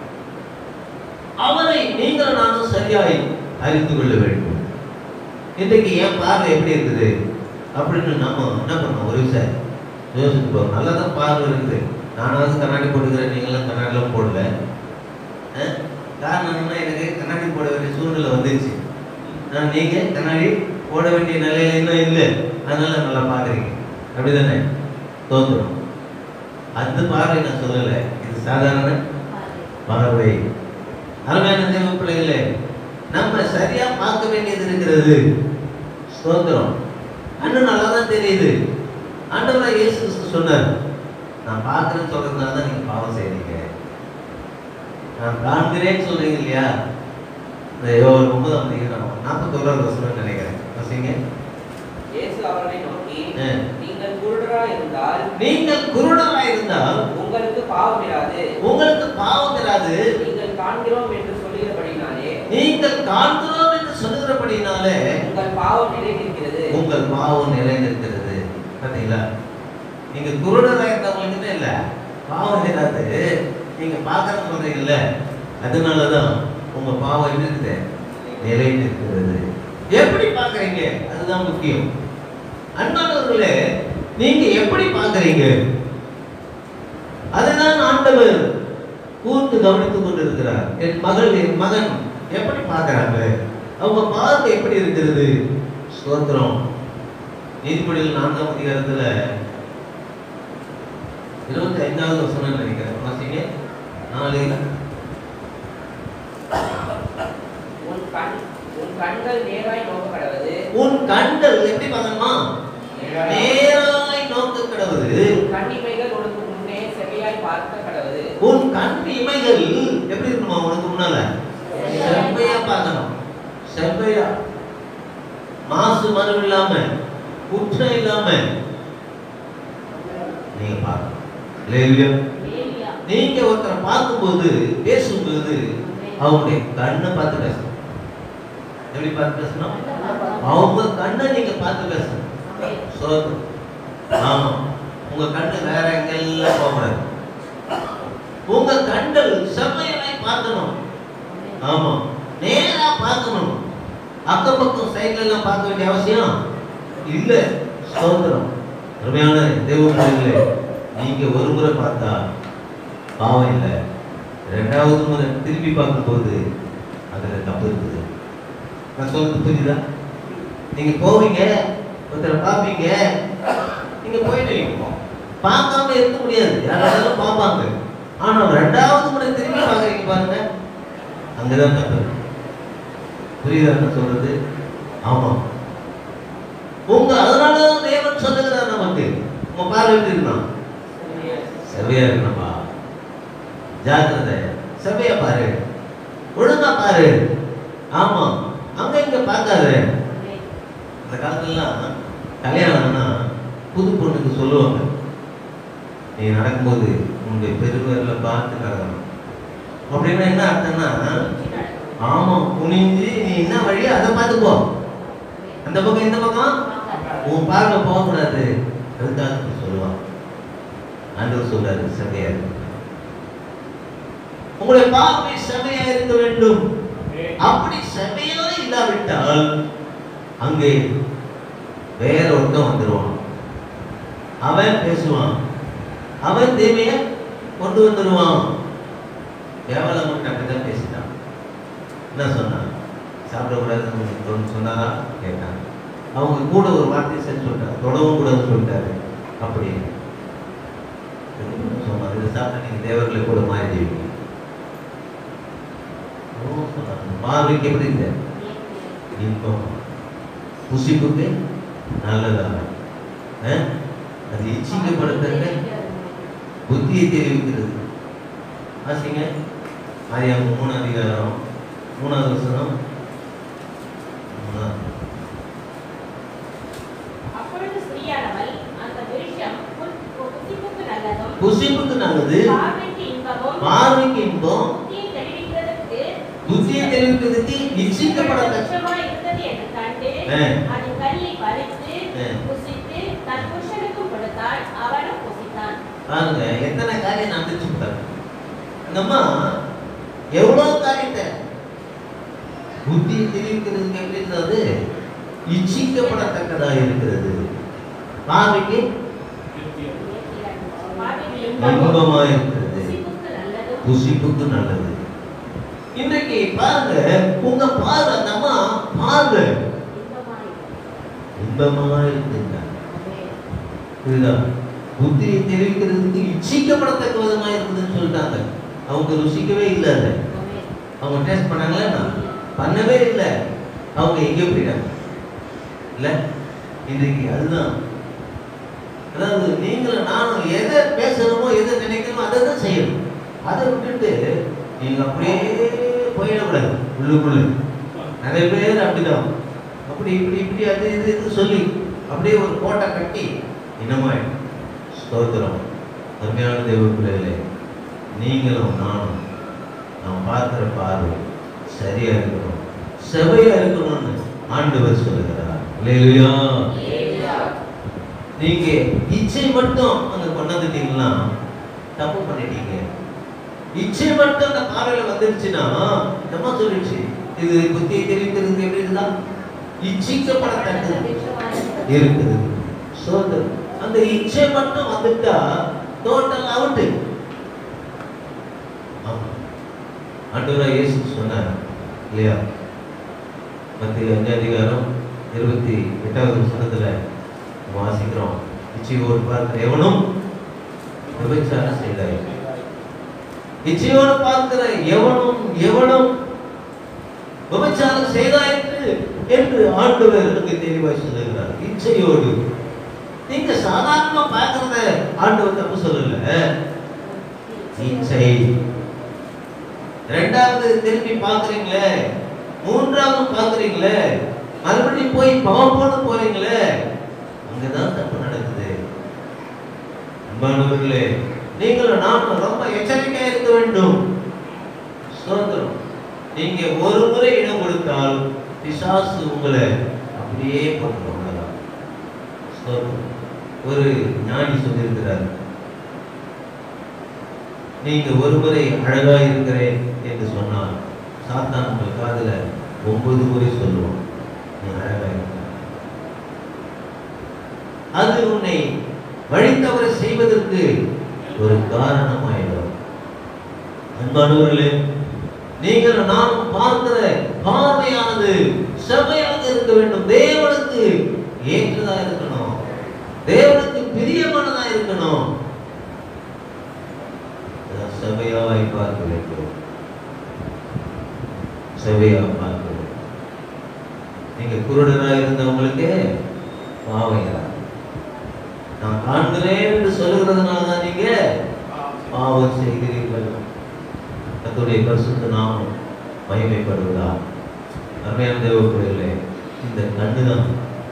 அவரை நீங்கள் நானும் சரியாய் அறிந்து கொள்ள வேண்டும் இன்றைக்கு என் பார்வை எப்படி இருக்குது அப்படின்னு நம்ம என்ன பண்ணோம் ஒரு விஷயம் யோசிச்சு போறோம் நல்லா தான் பார்வை இருக்குது நானாவது கண்ணாடி போட்டுக்கிறேன் நீங்களும் கண்ணாடிலாம் போடல அஹ்? காரணம் என்னன்னா எனக்கு கண்ணாடி போட வேண்டிய சூழ்நிலை வந்துருச்சு நான் நீங்க கண்ணாடி போட வேண்டிய நிலையில இன்னும் இல்லை அதனால நல்லா பார்க்குறீங்க அப்படிதானே தோன்றும் அந்த பார்வை நான் சொல்லலை இது சாதாரண பார்வை அருமையான தேவ பிள்ளைகளே நம்ம சரியா பார்க்க வேண்டியது இருக்கிறது ஸ்தோத்திரம் அண்ணன் நல்லா தான் தெரியுது ஆண்டவராக இயேசு கிறிஸ்து சொன்னார் நான் பார்க்குறேன்னு சொல்றதுனால தான் நீங்க பாவம் செய்றீங்க நான் காண்கிறேன்னு சொல்றீங்க இல்லையா இந்த யோவான் ஒன்பதாம் அதிகாரம் நாற்பத்தோராவது வசனம் நினைக்கிறேன் வசிங்க இயேசு அவர்களை நோக்கி ஆ. நீங்கள் குருடரா இருந்தால் நீங்கள் குருடராக இருந்தால் உங்களுக்கு பாவம் இராது உங்களுக்கு பாவம் தராது நீங்கள் காண்கிறோம் என்று சொல்லுகிறபடினாலே நீங்கள் காண்கிறோம் என்று சொல்லுகிறபடினாலே உங்கள் பாவம் நிறைவேறுகிறது உங்கள் பாவம் நிறைந்திருக்கிறது பார்த்தீங்களா நீங்க குருடராக இருந்தவங்களுக்கு இல்ல பாவம் ஏதாவது நீங்க பார்க்கறது சொல்றீங்கல்ல அதனாலதான் உங்க பாவம் என்ன இருக்குது நிலைத்து இருக்கிறது எப்படி பார்க்கறீங்க அதுதான் முக்கியம் அன்பானவர்களே நீங்க எப்படி பார்க்கறீங்க அதுதான் ஆண்டவர் கூர்ந்து கவனித்துக் கொண்டிருக்கிறார் என் மகள் என் மகன் எப்படி பார்க்கறாங்க அவங்க பார்வை எப்படி இருக்கிறது ஸ்தோத்திரம் நீதிபதிகள் நான்காம் அதிகாரத்துல இருபத்தி ஐந்தாவது வசனம் நினைக்கிறேன் வாசிங்க நாலு உன் கண் உன் கண்கள் நேராய் நோக்க கடவது உன் கண்கள் எப்படி பார்க்கணுமா நேராய் நோக்க கிடவது உன் கண்ணிமைகள் உனக்கு முன்னே செவையாய் பார்க்க கடவது உன் கண் இமைகள் எப்படி இருக்கணுமா உனக்கு முன்னால செவ்வையா பார்க்கணும் செவ்வையா மாசு மறு இல்லாம குற்றம் இல்லாம நீங்க பார்க்கணும் இல்லையா நீங்க ஒருத்தரை பார்க்கும்போது பேசும்போது அவங்களுடைய கண்ணை பார்த்து பேசணும் எப்படி பார்த்து பேசணும் அவங்க கண்ணை நீங்க பார்த்து பேசணும் சோதம் ஆமா உங்க கண்ணு வேற எங்கெல்லாம் போகக்கூடாது உங்க கண்கள் செம்மையனாய் பார்க்கணும் ஆமா நேரா பார்க்கணும் அக்கம் பக்கம் சைட்ல எல்லாம் பார்க்க வேண்டிய அவசியம் இல்ல சோதரம் அருமையான தேவ பிள்ளைகளே நீங்க ஒரு முறை பார்த்தா பாவம் இல்லை ரெண்டாவது முறை திரும்பி பார்க்கும்போது அதுல தப்பு இருக்குது நான் சொல்றது புரியுதா நீங்க போவீங்க ஒருத்தரை பார்ப்பீங்க நீங்க போயிடுவீங்க பார்க்காம இருக்க முடியாது யாராலும் பார்ப்பாங்க ஆனா ரெண்டாவது முறை திரும்பி பார்க்குறீங்க பாருங்க அங்கதான் தப்பு இருக்கு. புரியுதா நான் சொல்றது ஆமா உங்க அதனாலதான் தேவன் சொல்லுகிறார் நமக்கு உங்க பார்வை எப்படி இருக்கணும் செவ்வையா இருக்கணும்பா ஜாக்கிரதை செவ்வையா பாரு ஒழுங்கா பாரு ஆமா அங்க இங்க பார்க்காத அந்த காலத்துலலாம் கல்யாணம்னா புது பொண்ணுக்கு சொல்லுவாங்க நீ நடக்கும்போது உன்னுடைய பெருவரில் பார்த்து நடக்கணும் அப்படின்னா என்ன அர்த்தம்னா ஆமா குனிஞ்சு நீ என்ன வழியோ அதை பார்த்து போ அந்த பக்கம் இந்த பக்கம் உன் பார்வை போகக்கூடாது அதுக்காக அப்படி சொல்லுவான் ஆண்டவர் சொல்றாரு செவையா இருக்கு உங்களுடைய பார்வை செவையா இருக்க வேண்டும் அப்படி செவையா இல்லாவிட்டால் அங்கே வேற ஒருத்தன் வந்துருவான் அவன் பேசுவான் அவன் தேவைய கொண்டு வந்துடுவான் கேவலம் மட்டும் அப்படிதான் பேசிட்டான் என்ன சொன்னான் சாப்பிடக்கூடாதுன்னு சொன்னாரா கேட்டான் அவங்க கூட ஒரு வார்த்தை சேர்த்து சொல்லிட்டாங்க தொடவும் கூடாதுன்னு சொல்லிட்டாரு அப்படி சொன்னார் இதை சாப்பிட்டு நீங்க தேவர்களை கூட மாறிடுவீங்க ஓ, சொன்னாங்க. பார்வைக்கு எப்படி இல்லை இன்பம் புசிப்புக்கு நல்லதா அஹ்? அது இச்சிக்கப்படுத்த புத்தியை தெரிவிக்கிறது வாசிங்க ஆதியாம் மூணு அதிகாரம் மூணாவது வசனம் மூணாவது. அப்பொழுது ஸ்திரீயானவள் அந்த விருட்சம் புல்- புசிப்புக்கு நல்லதும் புசிப்புக்கு நல்லது பார்வைக்கு இன்பமும் பார்வைக்கு இன்பம் புத்தியை தெளிவிக்கிறதற்கு புத்தியை தெரிவிக்கிறதுக்கு இச்சிக்கப்படத்தக்க விருட்சமாய் இருந்தது என்று கண்டு ஆ. அதன் கல்லை பறித்து ஆ. புசித்து தன் புருஷனுக்கும் கொடுத்தாள் அவனும் புசித்தான் பாருங்க எத்தனை காரியம் நான் தெரிஞ்சுக்கிட்டாங்க அந்த அம்மா எவ்வளவு காரியத்தை புத்தியை தெரிவிக்கிறதுக்கு எப்படி இருந்தது இச்சிக்கப்படத்தக்கதா இருக்கிறது பார்வைக்கு பார்வைக்கு இன்பமும் இன்பமா இருக்கிறது புசிப்புக்கு நல்லதும் புசிப்புக்கு நல்லது இன்றைக்கு பாருங்க உங்க பார்வை அந்த அம்மா பார்வை இன்பமாய் இன்பமா இருக்குங்க புரியுதா புத்தியை தெரிவிக்கிறதுக்கு இச்சிக்கப்படத்தக்க விதமா இருக்குதுன்னு சொல்லிட்டாங்க அவங்க ருசிக்கவே இல்லை அதை அவங்க டேஸ்ட் பண்ணாங்களா என்ன? பண்ணவே இல்லை அவங்க எங்கேயோ போயிட்டாங்க இல்ல இன்றைக்கு அதுதான் அதாவது நீங்களும் நானும் எதை பேசுறோமோ எதை நினைக்கிறோமோ அதை தான் செய்யணும் அதை விட்டுட்டு நீங்க அப்படியே போயிடக்கூடாது உள்ளுக்குள்ள நிறைய பேர் அப்படிதான் அப்படி இப்படி இப்படி அது இது இது சொல்லி அப்படியே ஒரு கோட்டை கட்டி இன்னமாய் ஸ்தோத்திரம் அருமையான தேவ பிள்ளைகளே நீங்களும் நானும் நாம் பார்க்கிற பார்வை சரியா இருக்கணும் செவையா இருக்கணும்னு ஆண்டவர் சொல்லுகிறார் இல்லையா நீங்க இச்சை மட்டும் அங்க கொண்டாந்துட்டீங்கன்னா தப்பு பண்ணிட்டீங்க இச்சை மட்டும் அந்த பார்வையில வந்துருச்சுன்னா நம்ம சொல்லிடுச்சு இது புத்தியை தெரிவிக்கிறதுக்கு எப்படி இருந்தா இச்சிக்கப்படத்தக்கது இருக்குது சோதர் அந்த இச்சை மட்டும் வந்துட்டா டோட்டல் அவுட்டு ஆமா ஆண்டவராக இயேசு சொன்னார் இல்லையா மத்திய அஞ்சு அதிகாரம் இருபத்தி எட்டாவது வசனத்துல வாசிக்கிறோம் இச்சையோடு பார்க்கிற எவனும் விபச்சாரம் செய்தாய் இச்சையோடு பார்க்கிற எவனும் எவனும் விபச்சாரம் செய்தாயிற்று என்று ஆண்டவர் எனக்கு தெளிவாய் சொல்லுகிறார் இச்சையோடு நீங்க சாதாரணமா பார்க்கறத ஆண்டவர் தப்பு சொல்லல இச்சை ரெண்டாவது திரும்பி பார்க்கறீங்களே மூன்றாவது பார்க்கறீங்களே மறுபடியும் போய் பாவப்போடு போறீங்களே அங்கதான் தப்பு நடக்குது அன்பானவர்களே நீங்களும் நானும் ரொம்ப எச்சரிக்கையா இருக்க வேண்டும் ஸ்தோத்திரம் நீங்க ஒரு முறை இடம் கொடுத்தால் பிசாசு உங்களை அப்படியே பண்ணுவாங்க ஸ்தோத்திரம் ஒரு ஞானி சொல்லியிருக்கிறார் நீங்க ஒரு முறை அழகா இருக்கிறேன் என்று சொன்னால் சாத்தான் உங்கள் காதுல ஒன்பது முறை சொல்லுவான் நீ அழகா இருக்க அது உன்னை வழி தவற செய்வதற்கு ஒரு காரணமாயிடும் அன்பானவர்களே நீங்கள் நானும் பார்க்கிற பார்வையானது செவ்வையாக இருக்க வேண்டும் தேவனுக்கு ஏற்றதா இருக்கணும் தேவனுக்கு பிரியமானதா இருக்கணும் அதான் செவ்வையாய் பார்க்க வேண்டும் செவ்வையா பார்க்க வேண்டும் நீங்க குருடராக இருந்தவங்களுக்கு பாவையா நான் காண்கிறேன் என்று சொல்லுகிறதுனால தான் நீங்க பாவம் செய்கிறீர்கள் கர்த்தருடைய பரிசுத்த நாமம் மகிமைப்படுவதா அருமையான தேவப்பிள்ளைகளே இந்த கண்ணு தான்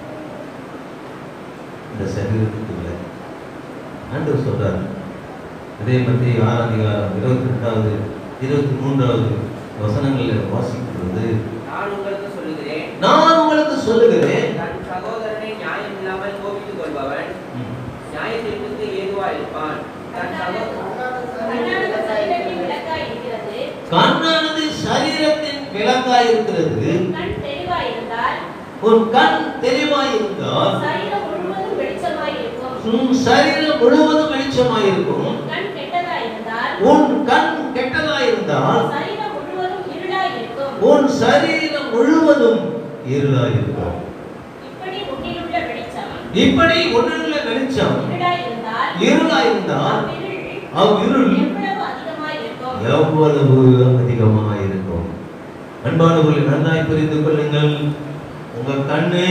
இந்த சரீரத்துக்கு இல்லை ஆண்டவர் சொல்றார் இதே மத்திய ஆறாம் அதிகாரம் இருபத்தி ரெண்டாவது இருபத்தி மூன்றாவது வசனங்களில் வாசிக்கிறது நான் உங்களுக்கு சொல்லுகிறேன் நான் உங்களுக்கு சொல்லுகிறேன் தன் சகோதரனை நியாயம் இல்லாமல் கோபித்துக் கொள்பவன் நியாய தீர்ப்புக்கு ஏதுவா இருப்பான் தன் சகோதரன் கண்ணானது சரீரத்தின் விளக்காய் இருக்கிறது கண்ணானது சரீரத்தின் விளக்காய் இருக்கிறது கண் தெளிவாய் இருந்தால் உன் கண் தெளிவாய் இருந்தால் சரீரம் முழுவதும் வெளிச்சமாய் இருக்கும் உன் சரீரம் முழுவதும் வெளிச்சமாய் இருக்கும் கண் கெட்டதாய் இருந்தால் உன் கண் கெட்டதாய் இருந்தால் சரீரம் முழுவதும் இருளாய் இருக்கும் உன் சரீரம் முழுவதும் இருளாய் இருக்கும் இப்படி உன்னிலுள்ள வெளிச்சம் இப்படி ஒன்றுள்ள வெளிச்சம் இருளாய் இருந்தால் இருளாய் இருந்தால் அவ்விருள் அவ்விருள் எவ்வளவு அதிகமாய் இருக்கும் எவ்வளவு அதிகமாக இருக்கும் அன்பானவர்களை நன்றாய் புரிந்து கொள்ளுங்கள் உங்க கண்ணு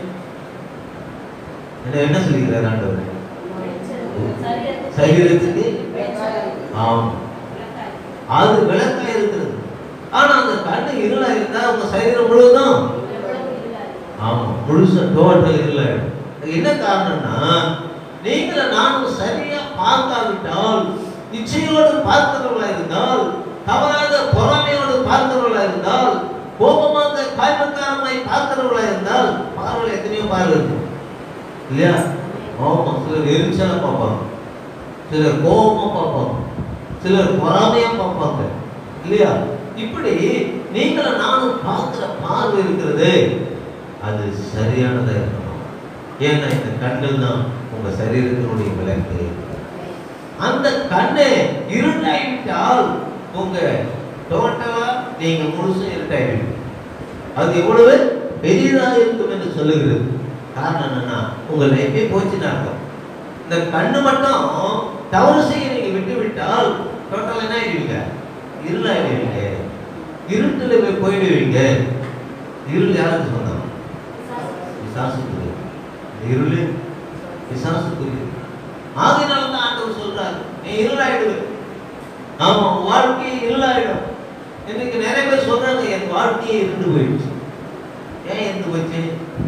என்ன என்ன சொல்லுகிறார் ஆண்டவர் சரீரத்துக்கு சரீரத்துக்கு வெளிச்சம் ஆம் விளக்காய் அது விளக்காய் இருக்கிறது ஆனா அந்த கண்ணு இருளா இருந்தா உங்க சரீரம் முழுவதும் எவ்வளவு இருளாய் இருக்கும். ஆமா முழுச டோட்டல் இல்லை என்ன காரணம்னா நீங்கள நானும் சரியா பார்க்காவிட்டால் இச்சையோடு பார்க்கிறவர்களா இருந்தால் தவறாக பொறாமையோடு பார்க்கிறவர்களா இருந்தால் கோபமாக காய்மக்காரமாய் பார்க்கிறவர்களா இருந்தால் பார்வையில் எத்தனையோ பார்வை இருக்கும் இல்லையா ஆமா சிலர் எரிச்சலா பார்ப்பாங்க சிலர் கோபமா பார்ப்பாங்க சிலர் பொறாமையா பார்ப்பாங்க இல்லையா இப்படி நீங்கள நானும் பார்க்கிற பார்வை இருக்கிறது அது சரியானதா இருக்கணும் ஏன்னா இந்த கண்கள் தான் உங்க சரீரத்தினுடைய விளக்கு அந்த கண்ணை இருட்டாயிட்டால் உங்க டோட்டலா நீங்க முழுசும் இருட்டாயிடுவீங்க அது எவ்வளவு பெரியதாக இருக்கும் என்று சொல்லுகிறது காரணம் என்னன்னா உங்க லைஃபே போச்சுன்னு அர்த்தம் இந்த கண்ணு மட்டும் தவறு செய்ய நீங்க விட்டு விட்டால் டோட்டல் என்ன ஆயிடுவீங்க இருளாயிடுவீங்க இருட்டுல போய் போயிடுவீங்க இருள் யாருக்கு சொன்னாங்க பிசாசுக்குரிய இருள் பிசாசுக்குரிய ஆகையினால தான் ஆண்டவர் சொல்றாரு நீ இருளாயிடுவே ஆமா உன் வாழ்க்கையே இருளாயிடும் இன்னைக்கு நிறைய பேர் சொல்றாங்க என் வாழ்க்கையே இருந்து போயிடுச்சு ஏன் இருந்து போச்சு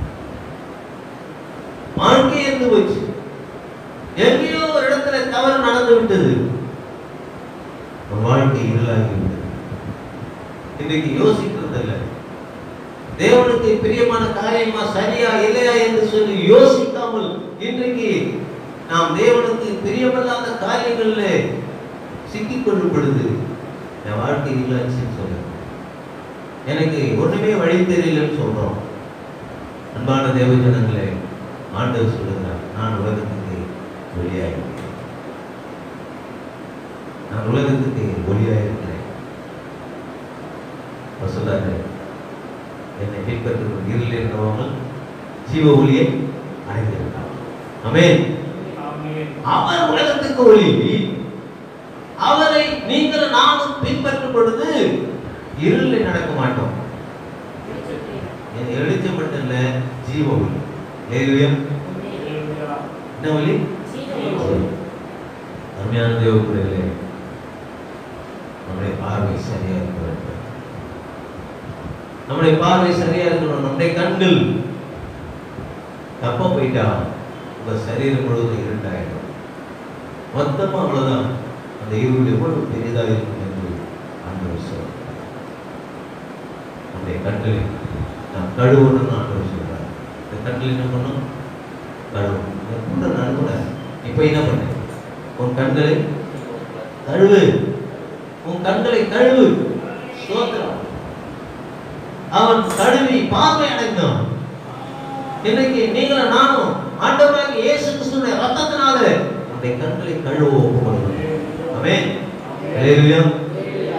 வாழ்க்கையே இருந்து போச்சு எங்கேயோ ஒரு இடத்துல தவறு நடந்து விட்டது உன் வாழ்க்கை இருளாகி விட்டது இன்னைக்கு யோசிக்கிறது இல்லை தேவனுக்கு பிரியமான காரியமா சரியா இல்லையா என்று சொல்லி யோசிக்காமல் இன்றைக்கு நாம் தேவனுக்கு பிரியமில்லாத காரியங்கள்ல சிக்கிக் கொள்ளப்படுது என் வாழ்க்கை இல்லைன்னு சொல்ல எனக்கு ஒண்ணுமே வழி தெரியலன்னு சொல்றோம் அன்பான தேவஜனங்களே ஆண்டவர் சொல்லுகிறார் நான் உலகத்துக்கு ஒளியாயிருக்கிறேன் நான் உலகத்துக்கு ஒளியாயிருக்கிறேன் அவர் சொல்றாரு என்னை பின்பற்றும் இருளில் இருக்கிறவர்கள் ஜீவ ஒளியை அடைந்திருக்கிறார் ஆமென் அவர் உலகத்துக்கு ஒளி அவரை நீங்கள் நானும் பின்பற்றும் பொழுது இருளில் நடக்க மாட்டோம் என் வெளிச்சம் மட்டும் இல்ல ஜீவ ஒளி ஹalleluya. என்ன ஒளி அருமையான தேவ பிள்ளைகளே நம்முடைய பார்வை சரியா இருக்க வேண்டும் நம்முடைய பார்வை சரியா இருக்கணும் நம்முடைய கண்கள் தப்பா போயிட்டா உங்க சரீரம் முழுவதும் இருட்டாயிடும் மொத்தமா அவ்வளவுதான் அந்த இருள் எவ்வளவு பெரிதாக இருக்கும் என்று ஆண்டவர் சொல்றார் நம்முடைய கண்களை நாம் கழுவணும்னு ஆண்டவர் சொல்றார் இந்த கண்கள் என்ன பண்ணும் கழுவும் இந்த கூட நடுவுல இப்ப என்ன பண்ணு உன் கண்களை கழுவு உன் கண்களை கழுவு ஸ்தோத்திரம் அவன் கழுவி பார்வை அடைந்தான் இன்னைக்கு நீங்களும் நானும் ஆண்டவராக இயேசு கிறிஸ்துவின் ரத்தத்தினால நம்முடைய கண்களை கழுவ ஒப்புக்கொள்ளணும் ஆமென் ஹalleluya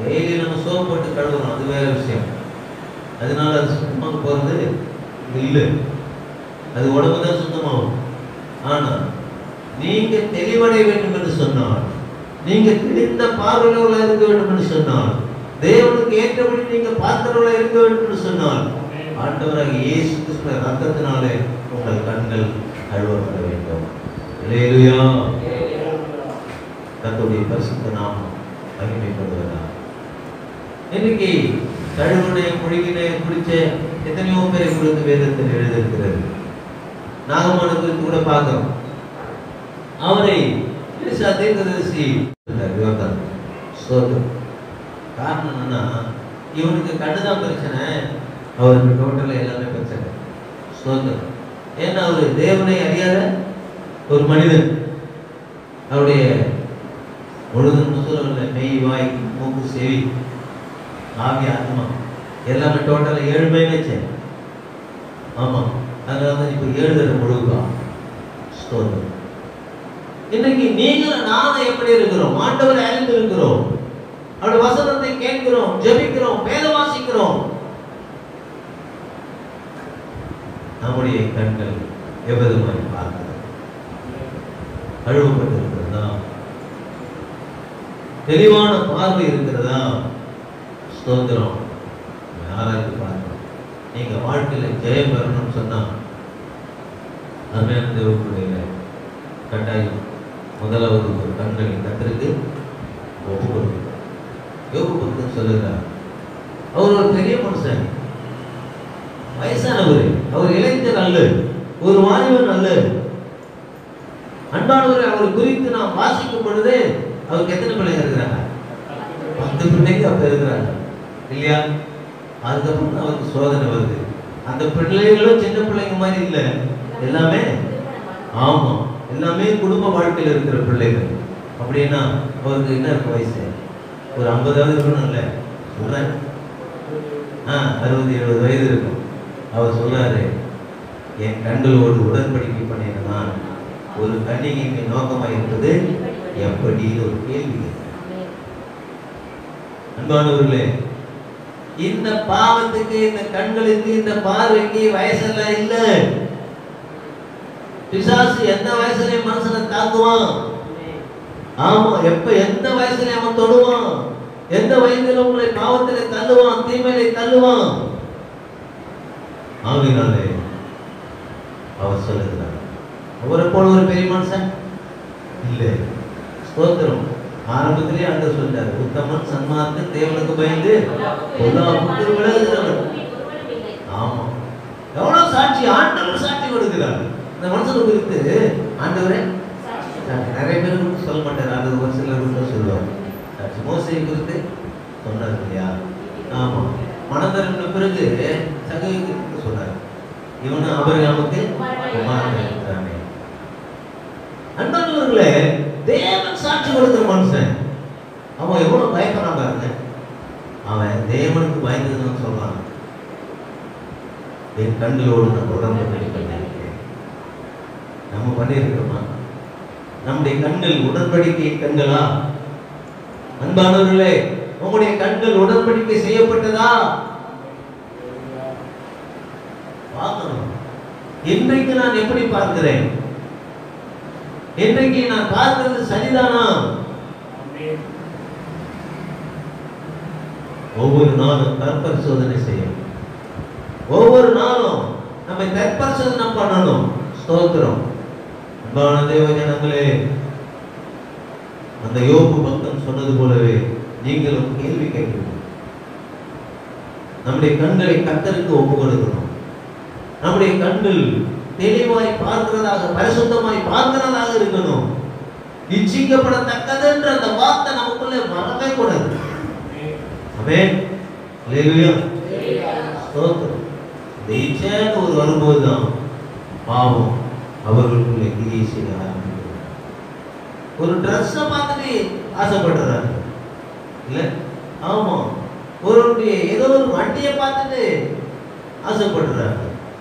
டெய்லி நம்ம சோப் போட்டு கழுவுறோம் அது வேற விஷயம் அதனால அது சுத்தமாக போகிறது இல்லை அது உடம்பு தான் சுத்தமாகும் ஆனால் நீங்க தெளிவடைய வேண்டும் என்று சொன்னால் நீங்க தெளிந்த பார்வையுள்ள இருக்க வேண்டும் என்று சொன்னால் தேவனுக்கு ஏற்றபடி நீங்க பார்க்கிறவர்களா இருக்க வேண்டும் என்று சொன்னால் ஆண்டவராக இயேசு கிறிஸ்துவ ரத்தத்தினாலே உங்கள் கண்கள் கழுவப்பட வேண்டும் இல்லையா கர்த்தருடைய பரிசுத்த நாமம் மகிமைப்படுவதா இன்னைக்கு கழுவுனை குழுவினை குறிச்ச எத்தனையோ பேரை குறித்து வேதத்தில் எழுதியிருக்கிறது நாகமான குறித்து கூட பார்க்கிறோம் அவரை எலிசா தீர்க்கதரிசி இருந்தார் யோர்தான் ஸ்தோத்திரம் காரணம் என்னன்னா இவனுக்கு கண்ணுதான் பிரச்சனை அவருக்கு டோட்டலாக எல்லாமே பிரச்சனை ஸ்தோத்திரம் ஏன்னா அவர் தேவனை அறியாத ஒரு மனிதன் அவருடைய முழுதும் முசுல மெய் வாய் மூக்கு செவி ஆவி ஆத்மா எல்லாமே டோட்டலாக ஏழ்மைன்னு வச்சேன் ஆமாம் அதனால தான் இப்போ ஏழு தடவை முழுக்கா ஸ்தோத்திரம் இன்னைக்கு நீங்களும் நானும் எப்படி இருக்கிறோம் ஆண்டவர் அறிந்து இருக்கிறோம் அவருடைய வசனத்தை கேட்கிறோம் ஜெபிக்கிறோம் வேத வாசிக்கிறோம் நம்முடைய கண்கள் எவ்விதமாய் பார்க்கிறது கழுவப்பட்டிருக்கிறதா தெளிவான பார்வை இருக்கிறதா ஸ்தோத்திரம் யாராவது பார்க்கணும் நீங்க வாழ்க்கையில ஜெயம் பெறணும்னு சொன்னா அருமையான தேவனுடைய கட்டாயம் முதலாவது ஒரு கண்களை கத்திருக்கு ஒப்பு கொடுக்கணும் யோகு பக்தன் சொல்லுகிறார் அவர் ஒரு பெரிய மனுஷன் வயசானவர் அவர் இளைஞர் அல்ல ஒரு வாலிபன் அல்ல அன்பானவர் அவர் குறித்து நாம் வாசிக்கும் பொழுது அவருக்கு எத்தனை பிள்ளைங்க இருக்கிறாங்க பத்து பிள்ளைங்க அப்ப இருக்கிறாங்க இல்லையா அதுக்கப்புறம் அவருக்கு சோதனை வருது அந்த பிள்ளைகளும் சின்ன பிள்ளைங்க மாதிரி இல்லை எல்லாமே ஆமா எல்லாமே குடும்ப வாழ்க்கையில் இருக்கிற பிள்ளைகள் அப்படின்னா அவருக்கு என்ன இருக்கும் வயசு ஒரு ஐம்பதாவது இருக்கணும்ல சொல்றேன் ஆ அறுபது எழுபது வயது இருக்கும் அவர் சொல்றாரு என் கண்களோடு உடன்படிக்கை பண்ணின நான் ஒரு கன்னிகைக்கு நோக்கமாக இருப்பது எப்படி ஒரு கேள்வி அன்பானவர்களே இந்த பாவத்துக்கு இந்த கண்களுக்கு இந்த பார்வைக்கு வயசெல்லாம் இல்ல பிசாசு எந்த வயசுலயும் மனுஷனை தாக்குவான் ஆமா எப்ப எந்த வயசுல அவன் தொடுவான் எந்த வயதில் உங்களை பாவத்திலே தள்ளுவான் தீமையிலே தள்ளுவான் ஆகினாலே அவர் சொல்லுகிறார் அவரை போல ஒரு பெரிய மனுஷன் இல்லை ஸ்தோத்திரம் ஆரம்பத்திலே அங்க சொல்றாரு உத்தமன் சன்மார்க்க தேவனுக்கு பயந்து பொல்லாப்புக்கு விலகுகிறவன் ஆமா எவ்வளவு சாட்சி ஆண்டவர் சாட்சி கொடுக்கிறார் இந்த மனுஷனை குறித்து ஆண்டவரே நிறைய பேர் குறித்து சொல்ல மாட்டார் அது ஒரு சிலர் குறித்து சொல்லுவார் சாட்சி மோசையை குறித்து சொன்னார் இல்லையா ஆமா மனதரன பிறகு சகவி குறித்து சொன்னார் இவனு அவர் நமக்கு குமாரன் இருக்கிறானே அன்பானவர்களே தேவன் சாட்சி கொடுக்கிற மனுஷன் அவன் எவ்வளவு பயப்படுறான் பாருங்க அவன் தேவனுக்கு பயந்ததுன்னு சொல்றான் என் கண்களோடு நான் உடன்படிக்கை பண்ணியிருக்கேன் நம்ம பண்ணியிருக்கிறோமா நம்முடைய கண்கள் உடன்படிக்கை கண்களா அன்பானவர்களே உங்களுடைய கண்கள் உடன்படிக்கை செய்யப்பட்டதா பார்க்கணும் இன்றைக்கு நான் எப்படி பார்க்கிறேன் இன்றைக்கு நான் பார்க்கிறது சரிதானா ஒவ்வொரு நாளும் தற்பரிசோதனை செய்யணும் ஒவ்வொரு நாளும் நம்ம தற்பரிசோதனை பண்ணணும் ஸ்தோத்திரம் அன்பான தேவ ஜனங்களே அந்த யோப்பு பக்தன் சொன்னது போலவே நீங்களும் கேள்வி கேட்கணும் நம்முடைய கண்களை கத்தருக்கு ஒப்பு கொடுக்கணும் நம்முடைய கண்கள் தெளிவாய் பார்க்கிறதாக பரிசுத்தமாய் பார்க்கிறதாக இருக்கணும் இச்சிக்கப்படத்தக்கது என்ற அந்த வார்த்தை நமக்குள்ளே வரவே கூடாது அமேன் அல்லேலூயா ஸ்தோத்திரம் இந்த இச்சைன்னு ஒரு வரும்போது தான் பாவம் அவர்களுக்குள்ளே கிரியை செய்ய ஆரம்பிக்கிறது ஒரு ட்ரெஸ்ஸை பார்த்துட்டு ஆசைப்படுறாங்க இல்ல ஆமா ஒருவருடைய ஏதோ ஒரு வண்டியை பார்த்துட்டு ஆசைப்படுறாங்க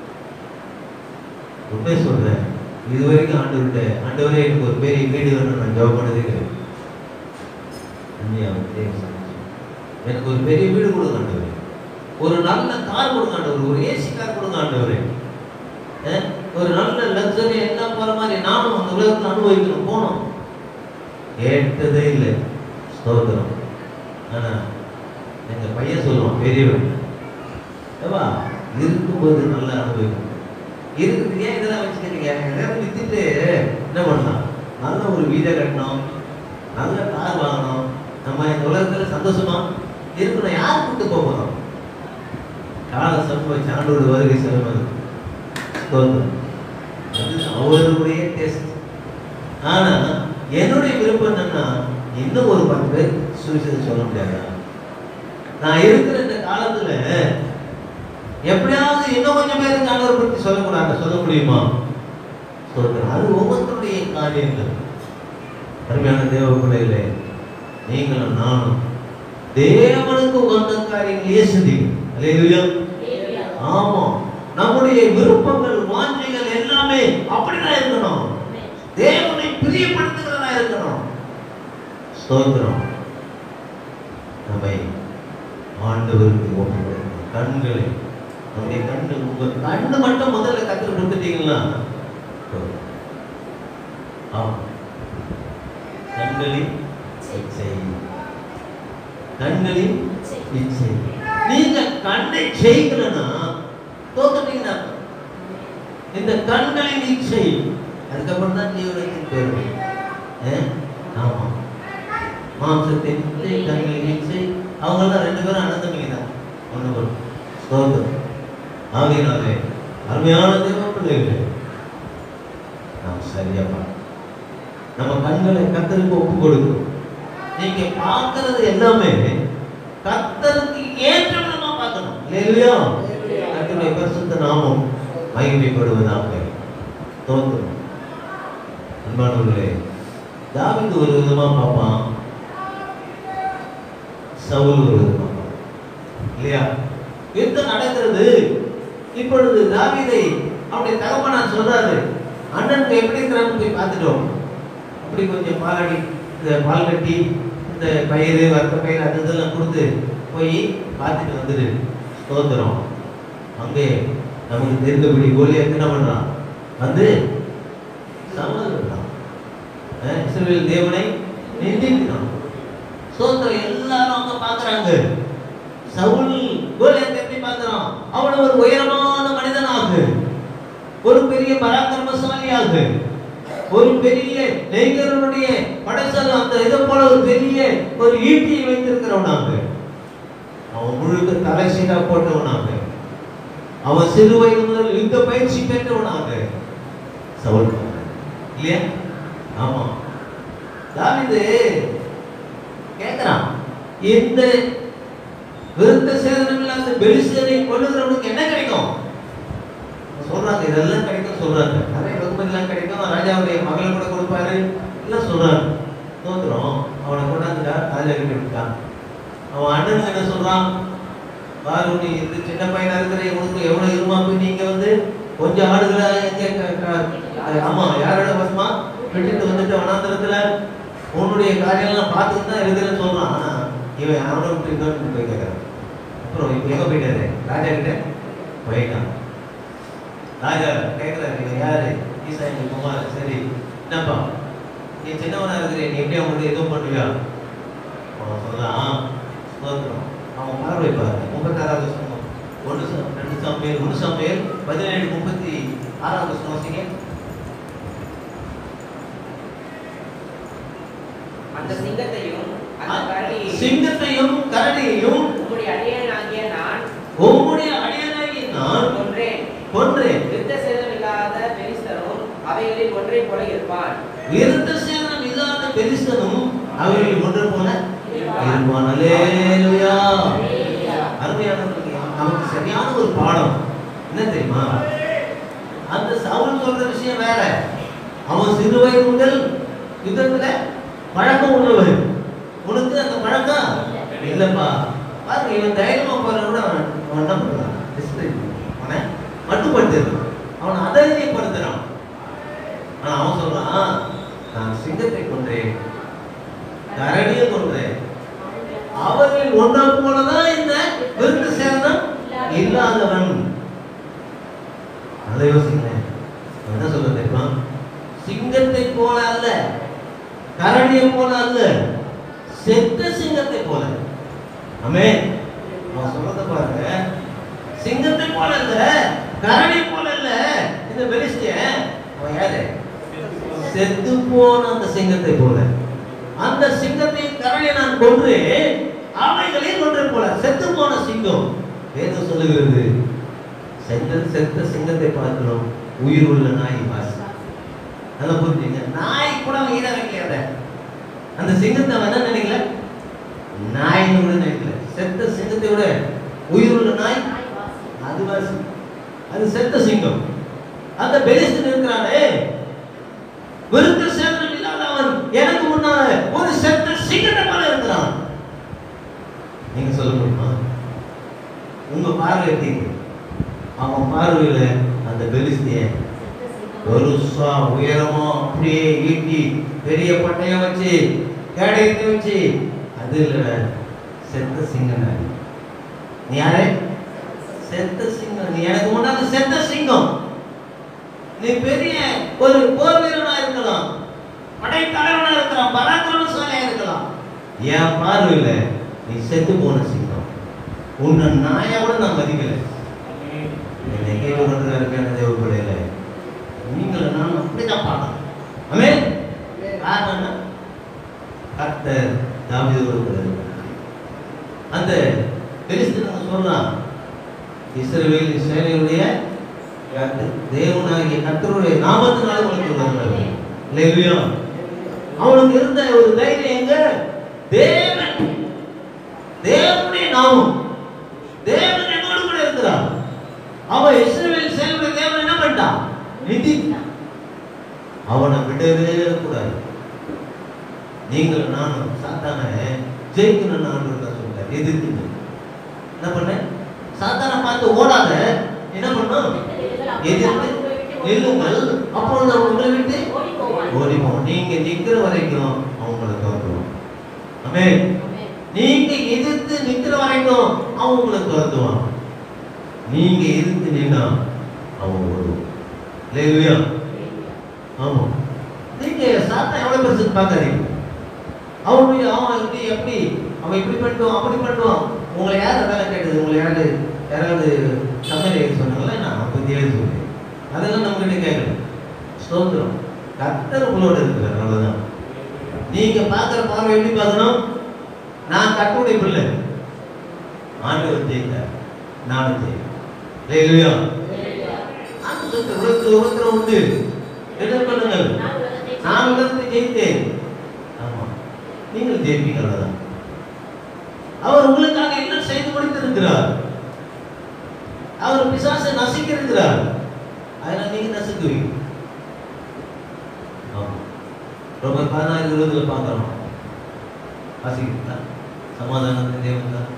உண்மை சொல்றேன் இது வரைக்கும் ஆண்டவர்கிட்ட ஆண்டவரே எனக்கு ஒரு பெரிய வீடு வேணும் நான் ஜாப் பண்ணதே கிடையாது உண்மையா தேவ சமூகம். எனக்கு ஒரு பெரிய வீடு கொடுங்க ஆண்டவரே ஒரு நல்ல கார் கொடுங்க ஆண்டவரே ஒரு ஏசி கார் கொடுங்க ஆண்டவரே அஹ், ஒரு நல்ல லக்ஸரி எல்லாம் போற மாதிரி நானும் அந்த உலகத்தில் அனுபவிக்கணும் போகணும் கேட்டதே இல்லை ஸ்தோத்திரம் ஆனா எங்க பையன் சொல்லுவான் பெரியவன் ஏவா இருக்கும்போது நல்லா அனுபவிக்கணும் இருக்குது ஏன் இதெல்லாம் வச்சுக்கிறீங்க எதாவது வித்துட்டு என்ன பண்ணலாம் நல்ல ஒரு வீடை கட்டணும் நல்ல கார் வாங்கணும் நம்ம இந்த உலகத்துல சந்தோஷமா இருக்கணும் யார் கூட்டு போக போறோம் கால சமூக சாண்டோடு வருகை செல்வது ஸ்தோத்திரம் அது அவருடைய டெஸ்ட் ஆனா என்னுடைய விருப்பம் என்னன்னா இன்னும் ஒரு பத்து பேர் சுவிசேஷம் சொல்ல முடியாதா நான் இருக்கிற இந்த காலத்துல எப்படியாவது இன்னும் கொஞ்சம் பேருக்கு ஆண்டவர் பற்றி சொல்லக்கூடாது சொல்ல முடியுமா சொல்றேன் அது ஒவ்வொருத்தருடைய காரியங்கள் அருமையான தேவ பிள்ளைகளே நீங்களும் நானும் தேவனுக்கு உகந்த காரியங்களையே சிந்திக்கும் அல்லேலூயா Hallelujah. ஆமா நம்முடைய விருப்பங்கள் வாஞ்சைகள் எல்லாமே அப்படிதான் இருக்கணும் Amen. தேவனை பிரியப்படுத்துகிறதா இருக்கணும் ஸ்தோத்திரம் நம்மை ஆண்டவருக்கு ஒப்புக்கொடுக்கணும். கண்களை நம்முடைய கண்கள் உங்க கண்ணு மட்டும் முதல்ல கத்து கொடுத்துட்டீங்கன்னா போதும். ஆமா கண்களின் இச்சை கண்களின் இச்சை நீங்க கண்ணை செய்யலன்னா தோத்துட்டீங்கன்னா இந்த கண்களின் இச்சை அதுக்கப்புறம் தான் ஜீவனத்தின் பெருமை ஏன்? ஆமா மாம்சத்தின் இச்சை கண்களின் இச்சை அவங்கெல்லாம் ரெண்டு பேரும் அனந்தமிங்க தான் ஒன்று ஒன்று ஸ்தோத்திரம் ஆகையினாலே அருமையான தேவ பிள்ளைகளே நாம் சரியா பார்க்கணும். நம்ம கண்களை கத்தருக்கு ஒப்பு கொடுக்கணும் நீங்க பார்க்கறது எல்லாமே கத்தருக்கு ஏற்ற விதமா பார்க்கணும் இல்லையா கர்த்தருடைய பரிசுத்த நாமம் மகிமைப்படுவதாக தோன்றும் அன்பானவர்களே தாவீது ஒரு விதமா பார்ப்பான் சவுல் ஒரு விதமா பார்ப்பான். இல்லையா யுத்தம் நடக்கிறது இப்பொழுது தாவீதை அவருடைய தகப்பனார் சொல்றாரு அண்ணனுக்கு எப்படி இருக்கிறான்னு போய் பார்த்துட்டோம் அப்படி கொஞ்சம் பாலடி இந்த பால் கட்டி இந்த பயிறு வர்க்க பயிர் அது இதெல்லாம் கொடுத்து போய் பார்த்துட்டு வந்துடு ஸ்தோத்திரம் அங்கே நமக்கு தெரிந்தபடி கோலியாக்கு என்ன பண்றான் வந்து சமதுறான் இஸ்ரவேல் தேவனை நிந்திக்கிறான் ஸ்தோத்திரம் எல்லாரும் அங்க பார்க்கறாங்க சவுல் கோலியாத்தை எப்படி பார்க்கறான் அவன் ஒரு உயரமான மனிதனாக ஒரு பெரிய பராக்கிரமசாலியாக ஒரு பெரிய நெய்கரனுடைய படைசல் அந்த இதை போல ஒரு பெரிய ஒரு ஈட்டியை வைத்திருக்கிறவனாக அவன் முழுக்க தலை சீடா போட்டவனாக அவன் சிறு வயது முதல் யுத்த பயிற்சி பெற்றவனாக சவுல் இல்லையா ஆமா தாவீது கேட்கிறான் இந்த விருத்த சேதனம் இல்லாத பெலிஸ்தரை கொள்ளுகிறவனுக்கு என்ன கிடைக்கும் சொல்றாங்க இதெல்லாம் கிடைக்கும் சொல்றாங்க நிறைய வெகுமதிலாம் கிடைக்கும் ராஜாவுடைய மகளை கூட கொடுப்பாரு எல்லாம் சொல்றாங்க தோத்துறோம் அவனை கொண்டாந்துட்டா ராஜா கிட்ட விட்டான் அவன் அண்ணன் என்ன சொல்றான் பாரு நீ இந்த சின்ன பையனா இருக்கிற உனக்கு எவ்வளவு இருமாப்பு நீங்க வந்து கொஞ்சம் ஆடுகளை எங்க க- க- ஆமா யாரோட வசமா விட்டுட்டு வந்துட்டு வனாந்தரத்துல உன்னுடைய காரியம்லாம் பார்த்துட்டு தான் இருக்கிறேன்னு சொல்றான் ஆனா இவன் அவனை விட்டு இன்னொரு போய் கேட்கறான் அப்புறம் இப்ப எங்க போயிட்டாரு ராஜா கிட்ட போயிட்டான் ராஜா கேட்கிறாரு இவன் யாரு ஈசா எங்க குமார் சரி என்னப்பா நீ சின்னவனா இருக்கிற நீ எப்படி அவங்களுக்கு எதுவும் பண்ணுவியா அவன் சொல்லலாம் ஸ்தோத்திரம் அவன் பார்வை பாருங்க முப்பத்தாறாவது வசனம் ஒன்று சா- ரெண்டு சாமியல் ஒன்று சாமியல் பதினேழு முப்பத்தி ஆறாவது வசனம் வாசிங்க அந்த சிங்கத்தையும் அந்த கரடியையும் சிங்கத்தையும் கரடியையும் உம்முடைய அடியனாகிய நான் உம்முடைய அடியனாகி நான் கொன்றேன் கொன்றேன் விருத்த சேதம் இல்லாத பெலிஸ்தரும் அவைகளில் ஒன்றை போல இருப்பான் விருத்த சேதனம் இல்லாத பெரிசனும் அவர்கள் ஒன்று போல இருப்பான் அல்லேலூயா அருமையானவர்களே, நமக்கு சரியான ஒரு பாடம் என்ன தெரியுமா அந்த சவுல் சொல்ற விஷயம் வேற அவன் சிறு வயது முதல் யுத்தத்துல பழக்கம் உள்ளவன் உனக்கு அந்த பழக்கம் இல்லப்பா பாருங்க இவன் தைரியமா போற கூட அவன் அவன் என்ன பண்றான் Discipline. அவனை மட்டுப்படுத்துறான் அவனை அதைரியப்படுத்துறான் ஆனா அவன் சொல்றான் நான் சிங்கத்தை கொன்றேன் கரடியை கொன்றேன் அவர்கள் ஒன்றா இல்லாதவன் அதை யோசிங்களேன் நான் என்ன சொல்ல தெரியுமா சிங்கத்தை போல அல்ல கரடியை போல அல்ல செத்த சிங்கத்தை போல அமே அவன் சொல்றத பாருங்க சிங்கத்தை போல இல்ல கரடி போல இல்ல இந்த பெலிஸ்டியன் அவன் யாரு செத்து போன அந்த சிங்கத்தை போல அந்த சிங்கத்தை கரடியை நான் கொன்று அவைகளையும் கொன்று போல செத்து போன சிங்கம் வேதம் சொல்லுகிறது செத்த செத்த சிங்கத்தை பார்க்கணும் உயிர் உள்ள நாய் வாசி நல்லா புரிஞ்சுங்க நாய் கூட அவன் ஈட வைக்கல அந்த சிங்கத்தை அவன் என்ன நினைக்கல நாயின்னு கூட நினைக்கல செத்த சிங்கத்தை விட உயிர் உள்ள நாய் அது வாசி அது செத்த சிங்கம் அந்த பெலிஸ்தன் இருக்கிறானே விருத்த சேதனம் இல்லாத அவன் எனக்கு முன்னால ஒரு செத்த சிங்கத்தை போல இருக்கிறான் நீங்க சொல்ல முடியுமா உங்க பார்வை எப்படி இருக்கு? அவன் பார்வையில அந்த பெலிஸ்தியன் பெருசா உயரமா அப்படியே ஈட்டி பெரிய பட்டையம் வச்சு கேடயத்தை வச்சு அது இல்ல செத்த சிங்கம் நீ யாரு செத்த சிங்கம் நீ எனக்கு முன்னாடி செத்த சிங்கம் நீ பெரிய ஒரு போர் வீரனா இருக்கலாம் படை தலைவனா இருக்கலாம் பராக்கிரமசாலியா இருக்கலாம் என் பார்வையில நீ செத்து போன சிங்கம் உன்னை நாயை கூட நான் மதிக்கல என்னை கேட்டு கொண்டு இருக்க தேவைப்படையில நீங்கள நான் அப்படிதான் பார்க்கணும் அமே காரணம் என்ன கர்த்தர் தாவீதோடு கூட இருக்கிறார். அந்த பெலிஸ்தீன் சொல்றான் இஸ்ரவேல் இஸ்ரேலுடைய தேவனாகிய கர்த்தருடைய நாமத்தினால உங்களுக்கு வருகிறது இல்லையா அவனுக்கு இருந்த ஒரு தைரியம் எங்க தேவன் தேவனுடைய நாமம் தேவன் என்னோடு கூட இருக்கிறார் அவன் இஸ்ரவேல் செல்வ தேவன் என்ன பண்ணிட்டான் நிதி அவனை விடவே கூடாது நீங்கள் நானும் சாத்தான ஜெயிக்கணும் நான் சொல்றேன் எதிர்த்து என்ன பண்ண சாத்தான பார்த்து ஓடாத என்ன பண்ணும் எதிர்த்து நில்லுங்கள் அப்பொழுது அவன் உங்களை விட்டு ஓடி போவோம் நீங்க நிக்கிற வரைக்கும் அவங்கள தோற்றுவோம் அமே நீங்க எதிர்த்து நிக்கிற வரைக்கும் அவன் உங்களை துரத்துவான் நீங்க எதிர்த்து நின்னா அவன் ஓடுவான் இல்லையா ஆமா நீங்க சாத்தா எவ்வளவு பெருசு பார்க்காதீங்க அவனுடைய அவன் இப்படி எப்படி அவன் இப்படி பண்ணுவான் அப்படி பண்ணுவான் உங்களை யார் வேலை கேட்டது உங்களை யாராவது யாராவது சமையல் எழுதி சொன்னாங்களா நான் அப்படி எழுதி சொன்னேன் அதெல்லாம் நம்ம கிட்ட கேட்கணும் ஸ்தோத்திரம் கர்த்தர் உங்களோட இருக்கிறார் அவ்வளவுதான் நீங்க பார்க்குற பார்வை எப்படி பார்க்கணும் நான் கர்த்தருடைய பிள்ளை ஆண்டவர் ஜெயித்தார் நானும் ஜெயித்தேன் இல்லையா ஆண்டவர் உலகத்தில் உலகத்தில் உண்டு என்ன பண்ணுங்கள் நான் உலகத்தை ஜெயித்தேன் ஆமா நீங்கள் ஜெயிப்பீங்க அவ்வளவுதான் அவர் உங்களுக்காக என்ன செய்து முடித்திருக்கிறார் அவர் பிசாசை நசிக்க இருக்கிறார் அதனால நீங்க நசுக்குவீங்க ஆமா ரொம்ப பதினாறு இருபதுல பார்க்கிறோம் வாசிக்கிறீங்களா சமாதானத்தின் தேவன் தான்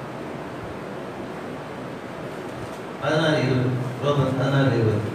பதினாறு இருபது ரோமர் பதினாறு இருபது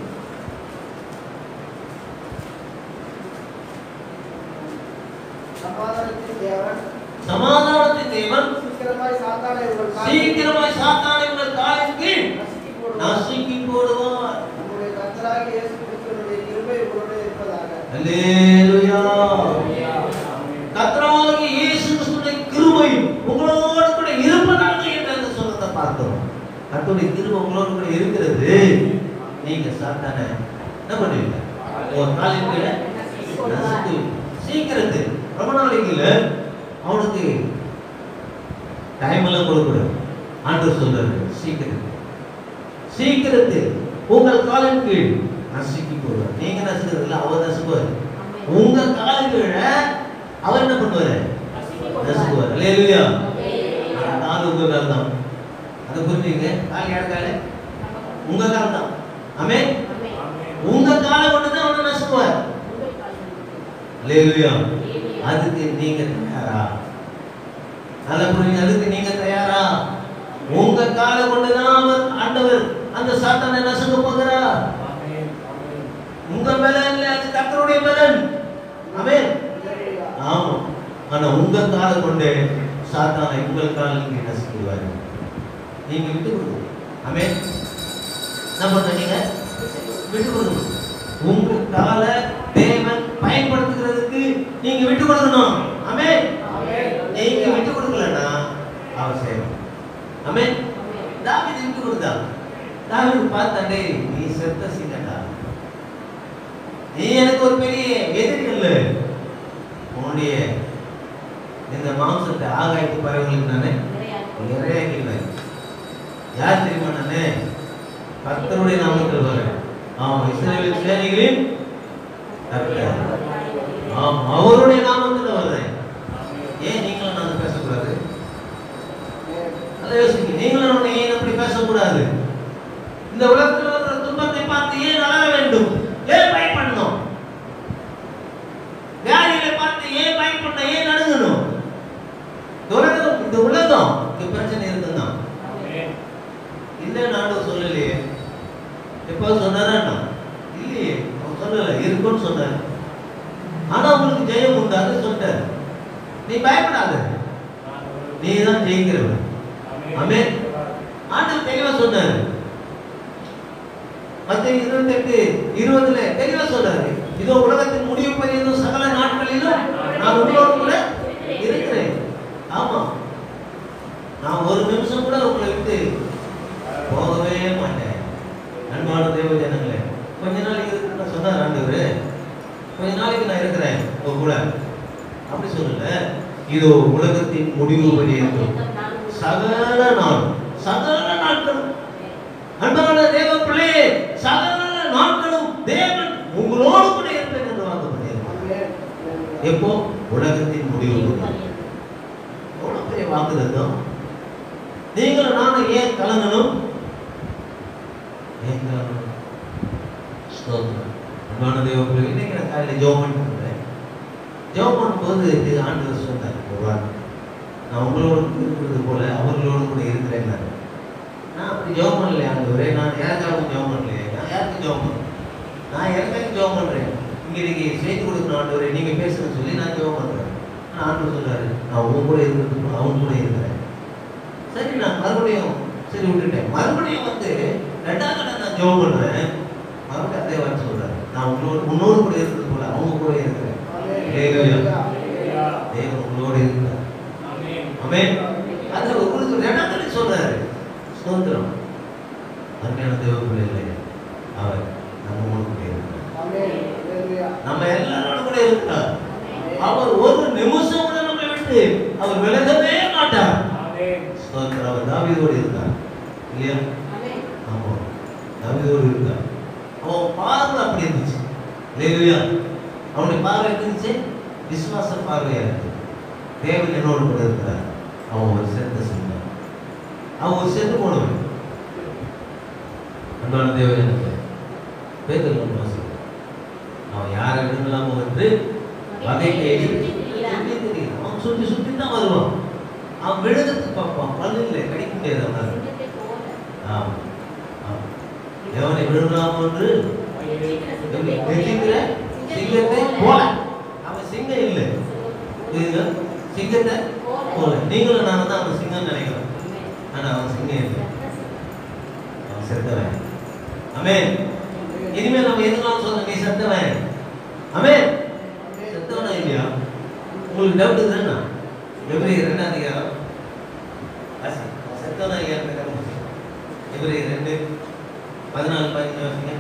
சமாதானத்தின் தேவன் சமாதானத்தின் தேவன் சீக்கிரமாய் சாத்தானை உங்கள் காலில் சீக்கிரமாய் சாத்தானை உங்கள் காலின் கீழ் நசுக்கி போடுவார். நசுக்கி போடுவார் நம்முடைய கர்த்தராகிய இயேசு கிறிஸ்துவினுடைய கிருபை உங்களோடு இருப்பதாக அல்லேலூயா கர்த்தராகிய இயேசு கிறிஸ்துவின் கிருபை உங்களோடு கூட இருப்பதாக என்று சொல்றதை பார்க்கிறோம் கர்த்தருடைய கிருபை உங்களோடு கூட இருக்கிறது நீங்க சாத்தான என்ன பண்ணுவீங்க ஒரு காலின் கீழே நசுக்கு சீக்கிரத்து ரொம்ப நாளைக்கு இல்ல அவனுக்கு டைம் எல்லாம் கொடுக்கூடாது ஆண்டவர் சொல்றாரு சீக்கிரம் சீக்கிரத்தில் உங்கள் காலின் கீழ் நசுக்கி போடுவார் நீங்க நசுக்கிறது இல்ல அவர் நசுக்குவார் உங்க காலின் கீழ அவர் என்ன பண்ணுவாரு நசுக்குவார் இல்லையா கால் உங்க கால் தான் அதை புரிஞ்சுங்க கால் யார் கால உங்க கால் தான் ஆமே உங்க காலை கொண்டு தான் அவனை நசுக்குவார் இல்லையா அதுக்கு நீங்க தயாரா நல்ல புரியுங்க அதுக்கு நீங்க தயாரா உங்க காலை கொண்டுதான் அவர் ஆண்டவர் அந்த சாத்தானை நசுக்க போகிறார் உங்க பலன் இல்ல அது கர்த்தருடைய பலன் ஆமென் ஆமா ஆனா உங்க காலை கொண்டு சாத்தானை உங்கள் காலில் நசுக்குவார் நீங்க விட்டு கொடுங்க ஆமென் என்ன பண்ண நீங்க விட்டு கொடுக்கணும் உங்க கால தேவன் பயன்படுத்துகிறதுக்கு நீங்க விட்டு கொடுக்கணும் ஆமென் நீங்க விட்டு கொடுக்கலன்னா அவர் செய்யணும் ஆமென் தாவீது விட்டு கொடுத்தா தாவீது பார்த்தாண்டே நீ செத்த சிங்கடா நீ எனக்கு ஒரு பெரிய எதிரி இல்ல உன்னுடைய இந்த மாம்சத்தை ஆகாயத்து பறவைகளுக்கு நானே இறையாக்கிடுவேன் யார் தெரியுமா நானே கர்த்தருடைய நாமத்தில் வரேன் ஆமா இஸ்ரேல் சேனைகளின் கர்த்தர் ஆம் அவருடைய நாமத்தில் வர்றேன் ஏன் நீங்களும் நான் பேசக்கூடாது அதை யோசிங்க நீங்களும் நான் ஏன் அப்படி பேசக்கூடாது இந்த உலகத்தில் இருக்கிற துன்பத்தை பார்த்து ஏன் அழ வேண்டும் ஏன் பயப்படணும் வியாதிகளை பார்த்து ஏன் பயப்படணும் ஏன் நடுங்கணும் இந்த உலகம் இந்த உலகம் இந்த பிரச்சனை இருக்குதான் இல்ல நாடு சொல்லலையே எப்போ சொன்னாரா இல்லையே அவன் சொல்லல இருக்குன்னு சொன்னார் ஆனா உங்களுக்கு ஜெயம் உண்டாது சொல்லிட்டார் நீ பயப்படாத நீ தான் ஜெயிக்கிறவன் ஆமென் ஆண்டவர் தெளிவா சொன்னாரு மத்த இருபத்தி எட்டு இருபதுல தெளிவா சொன்னாரு இதோ உலகத்தின் முடிவு பரியந்தும் சகல நாட்களிலும் நான் உங்களோடு கூட இருக்கிறேன் ஆமா நான் ஒரு நிமிஷம் கூட உங்களை விட்டு போகவே மாட்டேன் அன்பான தேவ ஜனங்களே கொஞ்ச நாளைக்கு இருக்கிறேன் சொன்னார் ஆண்டவர் கொஞ்ச நாளைக்கு நான் இருக்கிறேன் உங்க கூட அப்படி சொல்லல இதோ உலகத்தின் முடிவு பரியந்தும் சகல நாள் சகல நாட்களும் அன்பான தேவ பிள்ளையே சகல நாட்களும் தேவன் உங்களோடு கூட இருப்பேன் என்று வாக்கு எப்போ உலகத்தின் முடிவு பரியந்தம். எவ்வளவு பெரிய வாக்குதத்தம் நீங்களும் நானும் ஏன் கலங்கணும் ஏன் கலங்கணும் ஸ்தோத்திரம் அன்பான தேவ பிள்ளை இன்னைக்கு நான் காலையில் ஜெபம் பண்ணிட்டு இருந்தேன் ஜெபம் பண்ணும்போது இது ஆண்டவர் சொன்னார் ஒரு வார்த்தை நான் உங்களோடு இருக்கிறது போல அவர்களோடு கூட இருக்கிறேன் நான் அப்படி ஜெபம் பண்ணலையே ஆண்டவரே நான் யாருக்காகவும் ஜெபம் பண்ணலையே நான் யாருக்கும் ஜெபம் பண்ணல நான் எனக்காக ஜெபம் பண்றேன் இங்க இன்னைக்கு செய்து கொடுக்கணும் ஆண்டவரே நீங்க பேசுன்னு சொல்லி நான் ஜெபம் பண்றேன் ஆனா ஆண்டவர் சொல்றாரு நான் உங்க கூட இருக்கிறது அவன் கூட இருக்கிறேன் சரி நான் மறுபடியும் சரி விட்டுட்டேன் மறுபடியும் வந்து ரெண்டாவது தடவை நான் ஜெபம் பண்றேன் மறுபடியும் அதே வார்த்தை சொல்றாரு நான் உங்களோட உன்னோடு கூட இருக்கிறது போல அவங்க கூட இருக்கிறேன் தேவன் உங்களோட இருக்கிறார் ஆமென் அது உங்களுக்கு ரெண்டாவது சொல்றாரு ஸ்தோத்திரம் அருமையான தேவ பிள்ளைகளே அவர் நம்மோடு கூட இருக்கிறார் நம்ம எல்லாரோட கூட இருக்கிறார் அவர் ஒரு நிமிஷம் கூட நம்மை விட்டு அவர் விலகவே மாட்டார் ஸ்தோத்திரம் அவர் தாவீதோடு இருக்கார் இல்லையா ஆமா தாவீதோடு இருக்கார் அவன் பார்வை அப்படி இருந்துச்சு இல்லையா அவனுடைய பார்வை எப்படி இருந்துச்சு விசுவாச பார்வையா இருக்கு தேவன் என்னோடு கூட இருக்கிறார் அவன் ஒரு செத்த செய்வான் அவன் ஒரு செத்து போனவன் அன்பான தேவன் பேதல் வாசிக்கிறான் அவன் யாரை விடுங்களாமோ என்று வகை தேடி சுற்றி திரிகிறான். அவன் சுற்றி சுற்றி தான் வருவான் அவன் விழுகிறதுக்கு பார்ப்பான் பல்லு இல்லை கடிக்க முடியாது அவனால் ஆமா ஆமா எவனை விழுங்கலாமோ என்று நெற்றிக்கிற சிங்கத்தை போல அவன் சிங்கம் இல்லை புரியுதா சிங்கத்தை போல நீங்களும் நானும் தான் அவன் சிங்கம் நினைக்கிறோம் ஆனா அவன் சிங்கம் இல்லை அவன் செத்தவன் அமேன் இனிமேல் நம்ம எதுனாலும் சொல்ல நீ செத்தவன் அமேன் செத்தவனா இல்லையா உங்களுக்கு டவுட் தானே எப்படி ரெண்டாம் அதிகாரம் வாசி. அவன் செத்தவனா இல்லையான்னு கேட்க எப்படி ரெண்டு பதினாலு பதினஞ்சு வாசிங்க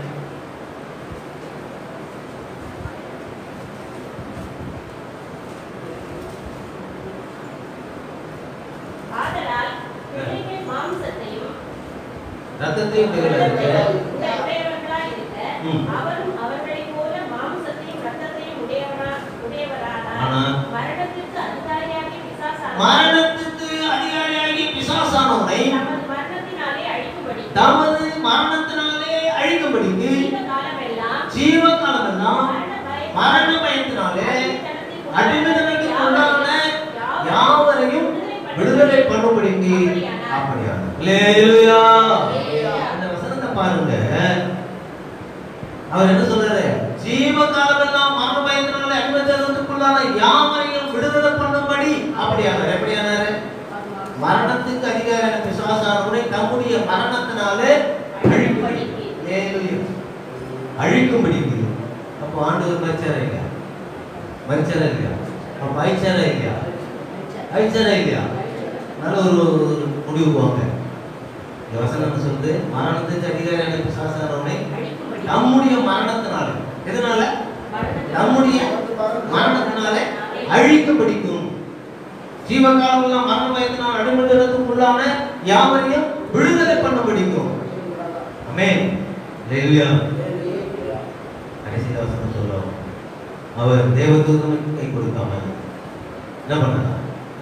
ஆதலால் பிள்ளைகள் மாம்சத்தையும் ரத்தத்தையும் பெறுவதற்கு உடையவர்களாய் இருக்க, ம். அவரும் அவர்களைப் போல மாம்சத்தையும் இரத்தத்தையும் உடையவரா- உடையவரானார். ஆனால் மரணத்திற்கு அதிகாரியாகிய பிசாசானவன் மரணத்துக்கு அதிகாரியாகி பிசாசானவனை தமது மரணத்தினாலே அழிக்கும்படி தமது மரணத்தினாலே அழிக்கும்படிக்கு ஜீவகாலமெல்லாம் ஜீவகாலமெல்லாம் மரண பயத்தினாலே அடிமைத்தனத்துக்கு உண்டான யாவரையும் விடுதலை பண்ணும்படிக்கு அப்படியான அல்லேலூயா இந்த வசனத்தை பாருங்க அவர் என்ன சொல்றாரு ஜீவகாலமெல்லாம் மரண பயத்தினாலே அடிமைத்தனத்துக்குள்ளான யாவரையும் விடுதலை பண்ணும்படி அப்படியானார் எப்படியானாரு மரணத்துக்கு அதிகார பிசாசானவனை தம்முடைய மரணத்தினாலே மரணத்தினாலே அழிக்கும்படி Hallelujah. அழிக்கும்படிக்கு அப்போ ஆண்டவர் மறிச்சாரா இல்லையா மறிச்சாரா இல்லையா அப்போ அழிச்சாரா இல்லையா அழிச்சாரா இல்லையா நல்ல ஒரு ஒரு முடிவுக்கு வாங்க இந்த வசனம் சொல்லுது மரணத்துக்கு அதிகாரியான பிசாசானவனை நம்முடைய மரணத்தினால எதனால நம்முடைய மரணத்தினாலே அழிக்க பிடிக்கும் ஜீவகாலம் மரண பயத்தினால் அடிமண்டலத்துக்குள்ளான யாவரையும் விடுதலை பண்ண பிடிக்கும் அமேன் ஹalleluya கடைசி வசனம் சொல்லுவோம் அவர் தேவதூதனுக்கு கை கொடுக்காம என்ன பண்ணார்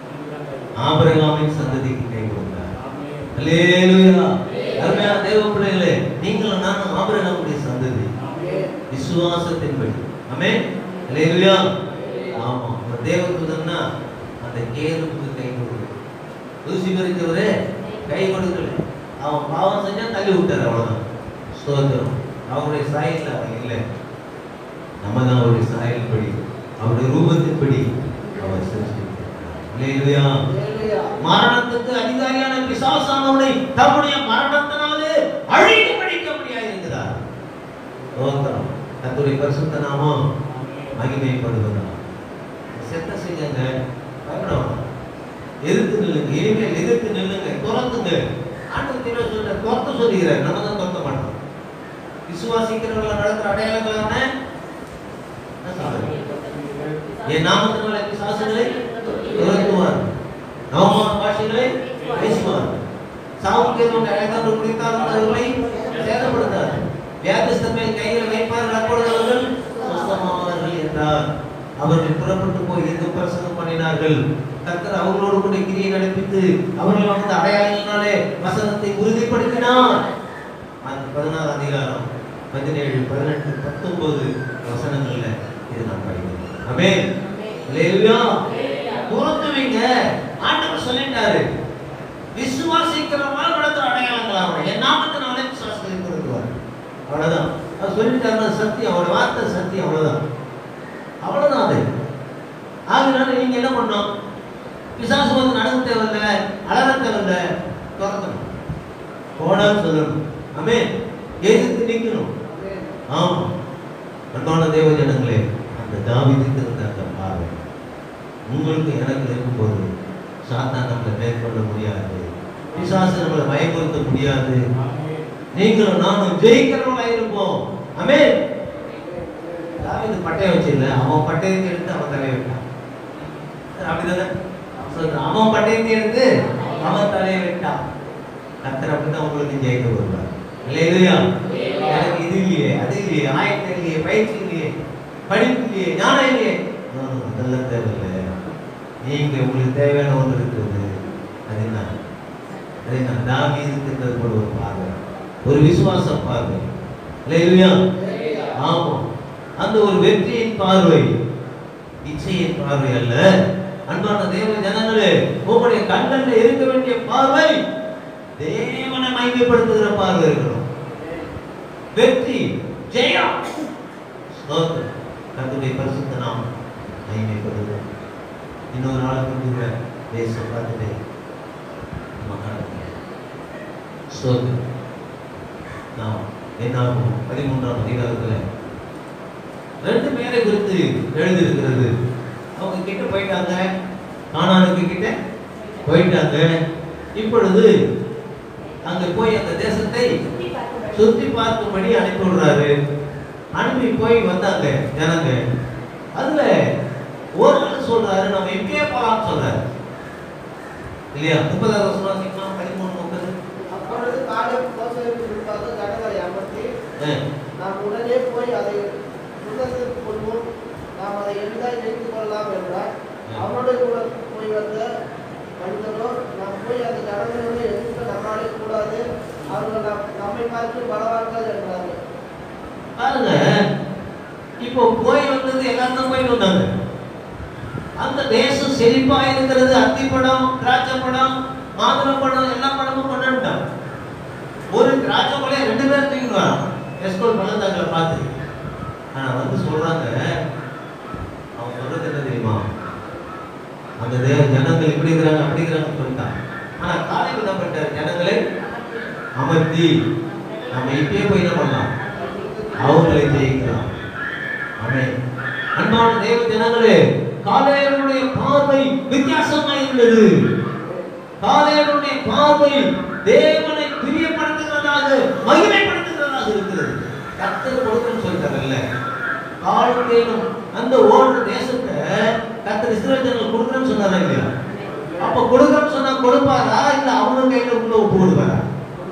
ஆபிரகாமின் சந்ததிக்கு கை கொடுத்தார் ஹalleluya அருமையான தேவ பிள்ளைகளே நீங்களும் நானும் ஆபிரகாமுடைய சந்ததி விசுவாசத்தின்படி ஆமென் ஹalleluya ஆமா ஒரு தேவதூதன்னா அந்த கேருவுக்கு கை கொடுக்கணும் தூசி பறித்தவரே கை கொடுக்கல அவன் பாவம் செஞ்சா தள்ளி விட்டார் அவ்வளவுதான் ஸ்தோத்திரம் அவருடைய சாயல் அவன் இல்லை நம்ம தான் அவருடைய சாயல் படி அவருடைய ரூபத்தின்படி அவர் சிருஷ்டிக்கிறார் ஹalleluya மரணத்துக்கு அதிகாரியான பிசாசானவனை தம்முடைய மரணத்தினாலே அழித்து படிக்க முடியாதிருக்கிறார் ஸ்தோத்திரம் கர்த்தருடைய பரிசுத்த நாமம் மகிமைப்படுவதா செத்த செய்யுங்க பயப்பட வேண்டாம். எதிர்த்து நில்லுங்க இனிமேல் எதிர்த்து நில்லுங்க துரத்துங்க ஆண்டு தின சொல்ற துரத்த சொல்லுகிறார் நம்ம தான் துரத்த மாட்டோம் விசுவாசிக்கிறவர்கள் நடக்கிற அடையாளங்கள் என்ன என்ன சொல்றது? என் நாமத்தினால பிசாசுகளை துரத்துவார் நவமான பாஷைகளை பேசுவார் சாவுக்கு எதுவும் அழைத்தார்கள் குடித்தார்கள் அவர்களை சேதப்படுத்தார் வியாதிஸ்தமை கையில் வைப்பார்கள் அப்பொழுது அவர்கள் சுஸ்தமாவார்கள் என்றார் அவர்கள் புறப்பட்டு போய் எங்கு பிரசங்கம் பண்ணினார்கள் கர்த்தர் அவர்களோடு கூட கிரியை நடப்பித்து அவர்கள் வந்து அடையாளங்களினாலே வசனத்தை உறுதிப்படுத்தினார் அந்த பதினாறு அதிகாரம் பதினேழு பதினெட்டு பத்தொன்பது வசனங்கள்ல இது நான் படிக்கிறேன் அமேன் ஹalleluya துரத்துவீங்க ஆண்டவர் சொல்லிட்டாரு விசுவாசிக்கிறவங்க நடத்துற அடையாளங்கள் அவன் என் நாமத்தினாலே விசுவாசத்தை கொடுக்குவார் அவ்வளவுதான் அவர் சொல்லிட்டாருன்னா சத்தியம் அவரோட வார்த்தை சத்தியம் அவ்வளவுதான் அவ்வளவுதான் அது ஆகினால நீங்க என்ன பண்ணணும் பிசாசு வந்து நடக்க தேவையில்ல அலற தேவையில்ல துரத்தணும் போனான்னு சொல்லணும் ஆமே எதிர்த்து நிக்கணும் ஆமா அன்பான தேவ ஜனங்களே அந்த தாவீதுக்கு இருந்த அந்த பார்வை உங்களுக்கு எனக்கு இருக்கும்போது சாத்தான் நம்மளை மேற்கொள்ள முடியாது பிசாசு நம்மளை பயமுறுத்த முடியாது நீங்களும் நானும் ஜெயிக்கிறவங்களா இருப்போம் அமே தாவீது பட்டயம் வச்சில்ல அவன் பட்டயத்தை எடுத்து அவன் தலையை விட்டான் அப்படிதானே சொல்றேன். அவன் பட்டயத்தை எடுத்து அவன் தலையை விட்டான் கத்தர் அப்படிதான் உங்களுக்கு ஜெயிக்க வருவார் இல்லையா எனக்கு இது இல்லையே அது இல்லையே ஆயத்தம் இல்லையே பயிற்சி இல்லையே படிப்பு இல்லையே ஞானம் இல்லையே No, no, அதெல்லாம் தேவையில்லை நீங்க உங்களுக்கு தேவையான ஒன்று இருக்குது அது என்ன அது என்ன தாவீதுக்கு இருந்தது போல ஒரு பார்வை ஒரு விசுவாச பார்வை இல்லையா ஆமா அந்த ஒரு வெற்றியின் பார்வை இச்சையின் பார்வை அல்ல அன்பான தேவ ஜனங்களே உங்களுடைய கண்கள்ல இருக்க வேண்டிய பார்வை தேவனை மைமைப்படுத்துகிற பார்வை இருக்கணும் வெற்றி ஜெயம் ஸ்தோத்திரம் கர்த்தருடைய பரிசுத்த நாமம் மைமைப்படுது இன்னொரு ஆளுக்கு கூட தேச பார்த்துட்டு மகாராஜா ஸ்தோத்திரம் நாம் என்னாகும் பதிமூன்றாம் அதிகாரத்தில் ரெண்டு பேரை குறித்து எழுதியிருக்கிறது அவங்க கிட்ட போயிட்டாங்க கானானுக்கு கிட்ட போயிட்டாங்க இப்பொழுது அங்க போய் அந்த தேசத்தை சுத்தி பார்க்கும்படி அனுப்பி விடுறாரு அனுப்பி போய் வந்தாங்க ஜனங்க அதுல ஒரு ஆள் சொல்றாரு நம்ம எங்கேயே போலாம்னு சொல்றாரு இல்லையா முப்பதாவது வருஷம் வாசிக்கலாம் பதிமூணு முப்பது அப்பொழுது காலேப் மோசேக்கு முன்பாக ஜனங்களை அமர்த்தி ஆ. நாம் உடனே போய் அதை சுதந்திரத்துக்கு கொள்வோம் நாம் அதை எளிதாக ஜெயித்துக் கொள்ளலாம் என்றார் அவனோடு கூட போய் வந்த மனிதனோ நாம் போய் அந்த ஜனங்களோடு எதிர்க்க நம்மாலே கூடாது அவர்கள் நம் நம்மை பார்த்து பலவார்கள் என்றார்கள் பாருங்க இப்போ போய் வந்தது எல்லாரும் தான் போயிட்டு வந்தாங்க அந்த தேசம் செழிப்பா இருக்கிறது அத்தி பழம் திராட்சை பழம் மாதுளை பழம் எல்லா பழமும் கொண்டாண்டான் ஒரு திராட்சை பழம் ரெண்டு பேரும் தூக்கிட்டு வரான் எஸ்கோல் பழந்தாங்களை பார்த்து ஆனா வந்து சொல்றாங்க அவன் சொல்றது என்ன தெரியுமா அந்த தேவ ஜனங்கள் இப்படி இருக்கிறாங்க அப்படி இருக்கிறாங்கன்னு சொல்லிட்டான் ஆனா காலையில் என்ன பண்ணிட்டாரு ஜனங்களை அமர்த்தி நம்ம இப்பயே போய் என்ன பண்ணலாம் அவங்களை ஜெயிக்கலாம் ஆமென் அன்பான தேவ ஜனங்களே காலேயனுடைய பார்வை வித்தியாசமா இருந்தது காலேயனுடைய பார்வை தேவனை பிரியப்படுத்துகிறதாக மகிமைப்படுத்துகிறதாக இருக்கிறது கர்த்தர் கொடுக்கணும்னு சொல்லிட்டாங்கல்ல காலத்தேனும் அந்த ஓடுற தேசத்தை கர்த்தர் இஸ்ரேல் ஜனங்கள் கொடுக்குறேன்னு சொன்னாரா இல்லையா அப்ப கொடுக்குறேன்னு சொன்னா கொடுப்பாரா இல்ல அவங்க கையில உள்ள ஒப்பு கொடுப்பாரா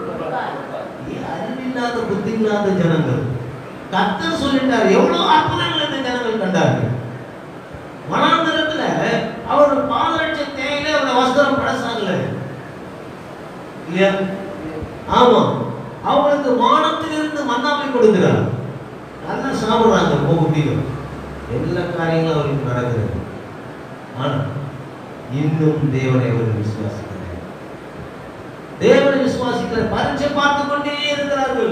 அறிவில்லாத புத்தி இல்லாத ஜனங்கள் கர்த்தர் சொல்லிட்டார் எவ்வளவு அற்புதங்கள் இந்த ஜனங்கள் கண்டார்கள் வனாந்தரத்துல அவர் பாதரட்ச தேயில அவரோட வஸ்திரம் பழசாகல இல்லையா ஆமா அவங்களுக்கு வானத்திலிருந்து மன்னாவை கொடுக்கிறார் நல்லா சாப்பிடுறாங்க போக முடியும் எல்லா காரியங்களும் அவருக்கு நடக்கிறது ஆனா இன்னும் தேவனை அவர் விசுவாசிக்கிறார் தேவனை விசுவாசிக்கிற பரீட்சை பார்த்து கொண்டே இருக்கிறார்கள்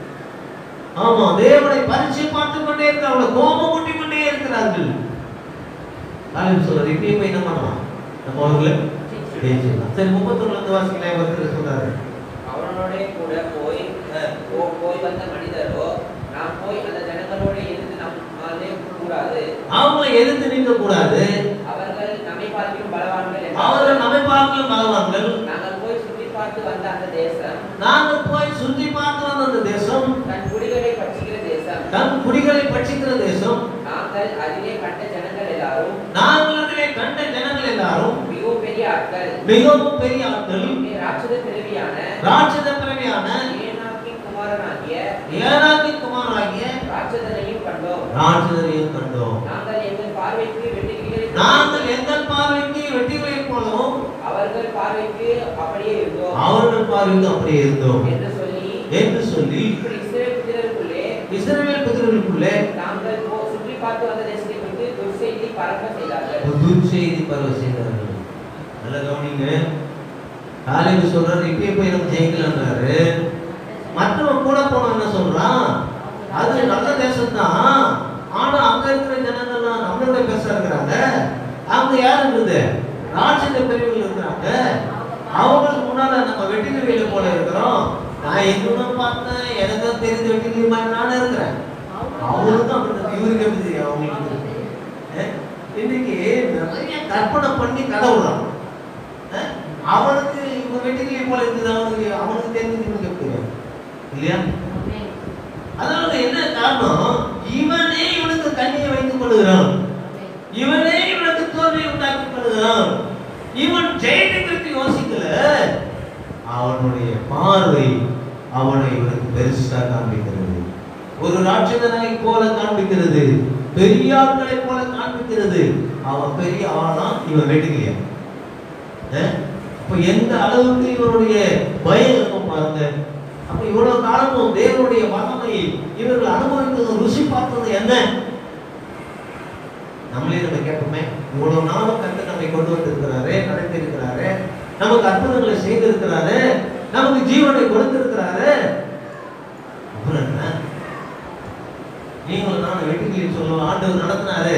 ஆமா தேவனை பரீட்சை பார்த்து கொண்டே இருக்கிறார்கள் கோபம் கொட்டி கொண்டே இருக்கிறார்கள் காலையில் சொல்றாரு இப்பயும் போய் என்ன பண்ணலாம் நம்ம அவர்களை ஜெயிச்சிடலாம் சரி முப்பத்தொன்னுல இருந்து வாசிக்கலாம் ஒருத்தர் சொல்றாரு அவனோட கூட போய் போ- போய் வந்த மனிதரோ நாம் போய் அந்த ஜனங்களோட இருந்து நம்மாலே கூடாது அவங்களை எதிர்த்து நிற்க கூடாது அவர்கள் நம்மை பார்க்கிலும் பலவான்கள் என்றார்கள். அவர்கள் நம்மை பார்க்கலும் பலவான்கள் நாங்கள் போய் சுற்றி பார்த்து வந்த அந்த தேசம் நாங்கள் போய் சுற்றி பார்த்து வந்த அந்த தேசம் தன் குடிகளை பட்சிக்கிற தேசம் தன் குடிகளை பட்சிக்கிற தேசம் நாங்கள் அதிலே கண்ட ஜனங்கள் எல்லாரும் நாங்கள் அதிலே கண்ட ஜனங்கள் எல்லாரும் மிகவும் பெரிய ஆட்கள் மிகவும் பெரிய ஆட்கள் ராட்சத பிறவியான ராட்சத பிறவியான ஏனாக்கின் குமாரனாகிய ஏனாக்கி குமாராகிய ராட்சதனையும் கண்டோம் ராட்சதரையும் கண்டோம் நாங்கள் எங்கள் பார்வைக்கு வெட்டுக்கிளிகளை நாங்கள் எங்கள் பார்வைக்கு வெட்டிகளை போலவும் அவர்கள் பார்வைக்கு அப்படியே இருந்தோம் அவர்கள் பார்வைக்கு அப்படியே இருந்தோம் என்று சொல்லி என்று சொல்லி இப்படி இஸ்ரவேல் புத்திரருக்குள்ளே இஸ்ரவேல் புத்திரர்களுக்குள்ளே நாங்கள் போ- சுற்றி பார்த்து வந்த தேசத்தை குறித்து துர்செய்தி பரப்ப செய்தார்கள் புது செய்தி பரவ செய்தார்கள் நல்ல கவனிங்க காலையில் சொல்றாரு இப்பயே போய் நம்ம ஜெயிக்கலான்றாரு மற்றவன் கூட போன என்ன சொல்றான் அது நல்ல தேசம் தான் ஆனா அங்க இருக்கிற ஜனங்கள்லாம் நம்மளோட பேச இருக்கிறாங்க அங்க யார் இருக்குது ராட்சத பிரிவுகள் இருக்கிறாங்க அவங்களுக்கு முன்னால நம்ம வெட்டிக்கிரியில போல இருக்கிறோம் நான் இன்னும் பார்த்தேன் எனக்கு தெரிஞ்ச வெட்டிக்கிரி மாதிரி நானும் இருக்கிறேன் அவங்களுக்கும் அப்படி இவருக்கு எப்படி தெரியும் அவங்களுக்கு அஹ் இன்னைக்கு நிறைய கற்பனை பண்ணி கதை விடுறான் அஹ் அவனுக்கு இவங்க வெட்டிக்கிளி போல இருக்குது அவனுக்கு அவனுக்கு தெரிஞ்சது இவனுக்கு எப்படி தெரியும்? இல்லையா அதாவது என்ன காரணம் இவனே இவனுக்கு கண்ணியை வைத்துக் கொள்கிறான் இவனே இவனுக்கு தோல்வியை உண்டாக்கி கொள்கிறான் இவன் ஜெயத்தை குறித்து யோசிக்கல அவனுடைய பார்வை அவனை இவனுக்கு பெருசா காண்பிக்கிறது ஒரு ராட்சதனை போல காண்பிக்கிறது பெரிய ஆட்களை போல காண்பிக்கிறது அவன் பெரிய ஆனா இவன் வெட்டுக்கலையா அப்ப எந்த அளவுக்கு இவருடைய பயம் இருக்கும் பாருங்க அப்ப இவ்வளவு காலமும் தேவனுடைய வல்லமை இவர்கள் அனுபவித்தது ருசி பார்த்தது என்ன நம்மளே நம்ம கேட்போமே இவ்வளவு நாளும் கண்டு நம்மை கொண்டு வந்திருக்கிறாரு நடத்திருக்கிறாரு நமக்கு அற்புதங்களை செய்திருக்கிறாரு நமக்கு ஜீவனை கொடுத்திருக்கிறாரு அப்புறம் என்ன நீங்களும் நானும் வெட்டுக்கிளி சொல்லுவோம் ஆண்டவர் நடத்தினாரு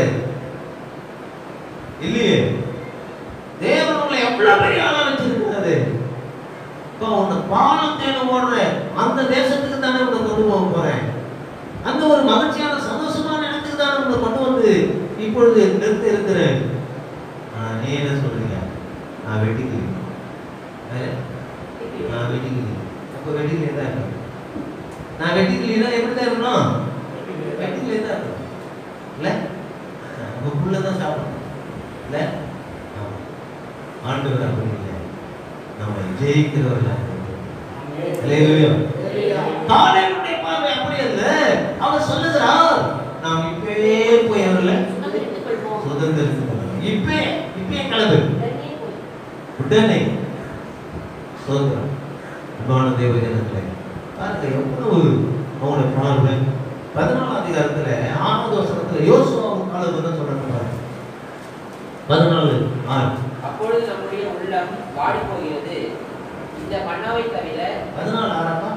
இல்லையே தேவன் உங்களை எவ்வளவு பெரிய ஆளா வச்சிருக்கிறாரு இப்போ உன்னை பாலம் தேட ஓடுற அந்த தேசத்துக்கு தானே உன்னை கொண்டு போக போறேன் அந்த ஒரு மகிழ்ச்சியான சந்தோஷமான இடத்துக்கு தானே உன்னை கொண்டு வந்து இப்பொழுது நிறுத்தி இருக்கிறேன் ஆனா, நீ என்ன சொல்றீங்க நான் வெட்டிக்கிளி வேற? நான் வெட்டிக்கிளி அப்போ வெட்டிக்கிளி தான் இருக்கணும் நான் வெட்டிக்கிளினா எப்படி தான் இருக்கணும் வெட்டிக்கிளி தான் இருக்கணும் இல்ல நம்ம புள்ள தான் சாப்பிடணும் இல்ல ஆமா. ஆண்டவர் அப்படி இல்லை நம்ம ஜெயிக்கிறவர்களாக இருக்கிறோம். அல்லேலூயா. காலேபுடைய பார்வை அப்படி அல்ல அவர் சொல்லுகிறார் நாம் இப்பவே போய் அவர்களை சுதந்திரத்துக் கொள்ளலாம் இப்பே இப்பே கிளம்பு உடனே சுதந்திரம் அன்பான தேவ ஜனங்களே பாருங்க எவ்வளவு அவங்களோட பார்வை பதினாலாம் அதிகாரத்துல ஆறாவது வசனத்துல யோசுவாவும் காலம் என்ன சொல்றாங்க பாருங்க பதினாலு ஆறு அப்பொழுது நம்முடைய உள்ளம் வாடி போகிறது இந்த மன்னாவை தவிர பதினாலு ஆறாப்பா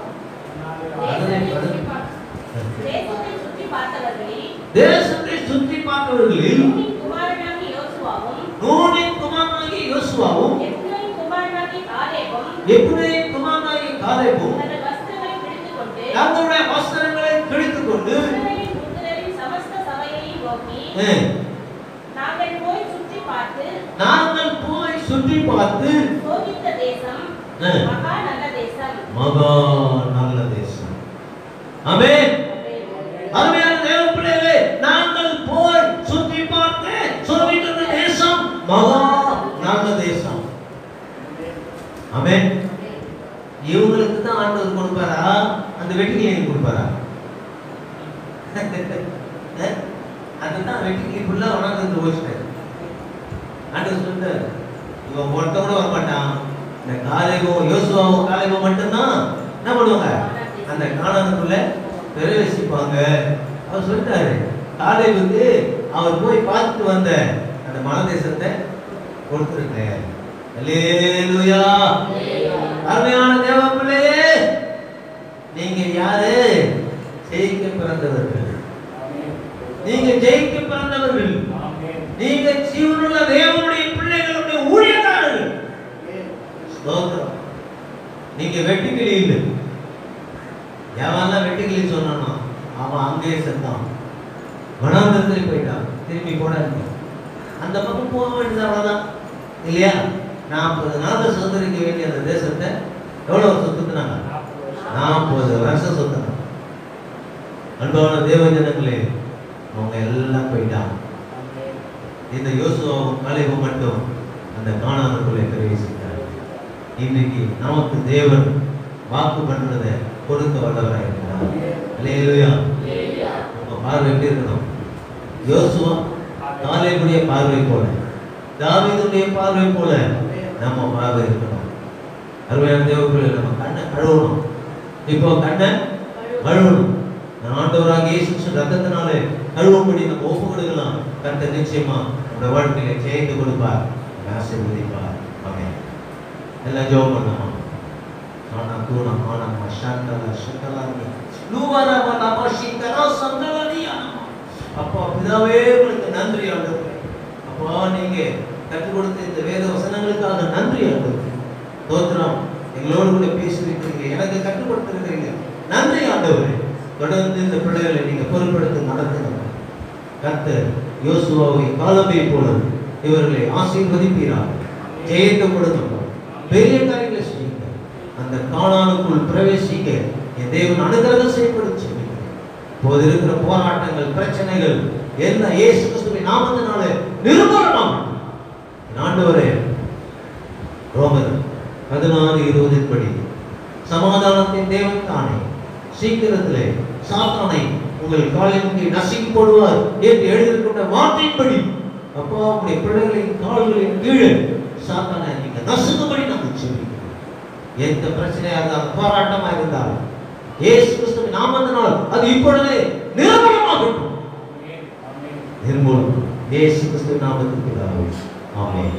தேசத்தை சுற்றி பார்த்தவர்களில் தேசத்தை சுற்றி பார்த்தவர்களில் நூனின் குமாரனாகிய யோசுவாவும் நூனின் குமாரனாகிய யோசுவாவும் எப்ரோனின் குமாரனாகிய காலேபும் எப்ரேம் குமாரனாகிய காலேபும் தங்கள் அஹ், நாங்கள் போய் சுற்றி பார்த்து நாங்கள் போய் சுற்றி பார்த்து சோதித்த தேசம் அஹ், மகா நல்ல தேசம் மகா நல்ல தேசம் ஆமென் அருமையான தேவ பிள்ளைகளே நாங்கள் போய் சுற்றி பார்த்து சோதித்த தேசம் மகா நல்ல தேசம் ஆமென் இவங்களுக்கு தான் ஆண்டவர் கொடுப்பாரா அந்த வெட்டிக்கிளியை கொடுப்பாரா அஹ்? அதுதான் வெட்டிக்கிளி ஃபுல்லா உணர்ந்து வச்சுட்டாரு ஆண்டவர் சொல்லிட்டாரு இவன் ஒருத்த கூட வர மாட்டான் இந்த காலைவும் யோசுவாவும் காலைவும் மட்டும்தான் என்ன பண்ணுவாங்க அந்த காணானுக்குள்ள பிரவேசிப்பாங்க அவர் சொல்லிட்டாரு காலைவுக்கு அவர் போய் பார்த்துட்டு வந்த அந்த மலதேசத்தை கொடுத்துருக்கேன் அல்லேலூயா அருமையான தேவ பிள்ளையே நீங்க யாரு ஜெயிக்க பிறந்தவர்கள் நீங்க ஜெயிக்க பிறந்தவர்கள் நீங்க ஜீவனுள்ள தேவனுடைய பிள்ளைகளுடைய ஊழியக்காரர்கள் ஸ்தோத்திரம் நீங்க வெட்டுக்கிளி இல்லை எவன்லாம் வெட்டுக்கிளி சொன்னானோ அவன் அங்கேயே செத்தான் வனாந்தரத்தில் போயிட்டான் திரும்பி போடாது அந்த பக்கம் போக வேண்டியது அவ்வளவுதான் இல்லையா நாற்பது நாள் சுதந்திரிக்க வேண்டிய அந்த தேசத்தை எவ்வளவு வருஷம் சுத்தினாங்க நாற்பது வருஷம் சுத்தினாங்க அன்பான தேவ ஜனங்களே அவங்க எல்லாம் போயிட்டாங்க இந்த யோசுவாவும் கலைவும் மட்டும் அந்த காணாதக்குள்ளே பிரவேசித்தார் இன்னைக்கு நமக்கு தேவன் வாக்கு பண்றதை கொடுக்க வல்லவராக இருக்கிறார் அல்லேலூயா நம்ம பார்வை எப்படி இருக்கணும் யோசுவா காலேபுடைய பார்வை போல தாவீதுடைய பார்வை போல நம்ம பார்வை இருக்கணும் அருமையான தேவப்பிள்ளை நம்ம கண்ணை கழுவணும் இப்போ கண்ணை கழுவணும் நான் ஆண்டவராக இயேசு கிறிஸ்து ரத்தத்தினாலே கழுவும்படி நம்ம ஒப்பு கொடுக்கலாம் கர்த்தர் நிச்சயமா நம்ம வாழ்க்கையில ஜெயித்து கொடுப்பார் நம்மை ஆசீர்வதிப்பார் ஆமென் எல்லாம் ஜெபம் பண்ணலாம் ஆனா தூணா ஆனா மஷாந்தல சுத்தலாமி லூவரா வலப சிக்கரா சந்தலனியா அப்பா பிதாவே உங்களுக்கு நன்றி ஆண்டவரே அப்பா நீங்க கற்றுக் கொடுத்த இந்த வேத வசனங்களுக்காக நன்றி ஆண்டவரே தோத்திரம் எங்களோடு கூட பேசியிருக்கிறீங்க எனக்கு கற்றுக் கொடுத்திருக்கிறீங்க நன்றி ஆண்டவரே தொடர்ந்து இந்த பிள்ளைகளை நீங்க பொறுப்படுத்தி நடத்துங்க கர்த்தர் யோசுவாவை காலமே போல இவர்களை ஆசீர்வதிப்பீராக ஜெயத்தை கொடுங்க பெரிய காரியங்களை செய்யுங்க அந்த காணானுக்குள் பிரவேசிக்க என் தேவன் அனுகிரகம் செய்யப்படும் செய்யுங்க இப்போது இருக்கிற போராட்டங்கள் பிரச்சனைகள் எல்லாம் இயேசு கிறிஸ்துவின் நாமத்தினால நிர்மூலமாகும் என் ஆண்டவரே ரோமர் பதினாறு இருபதின் படி சமாதானத்தின் தேவன் தானே சீக்கிரத்திலே சாத்தானை உங்கள் காலின் கீழ் நசுக்கி போடுவார் என்று எழுதியிருக்கின்ற வார்த்தையின்படி அப்பா உங்களுடைய பிள்ளைகளின் கால்களின் கீழே சாத்தானை நீங்க நசுக்கும்படி நாங்கள் சொல்லிக்கிறோம் எந்த பிரச்சனையா இருந்தாலும் போராட்டமா இருந்தாலும் இயேசு கிறிஸ்துவின் நாமத்தினால் அது இப்பொழுதே நிர்மூலமாகட்டும் நிர்மூலம் இயேசு கிறிஸ்துவின் நாமத்திற்கு பிதாவே. ஆமென்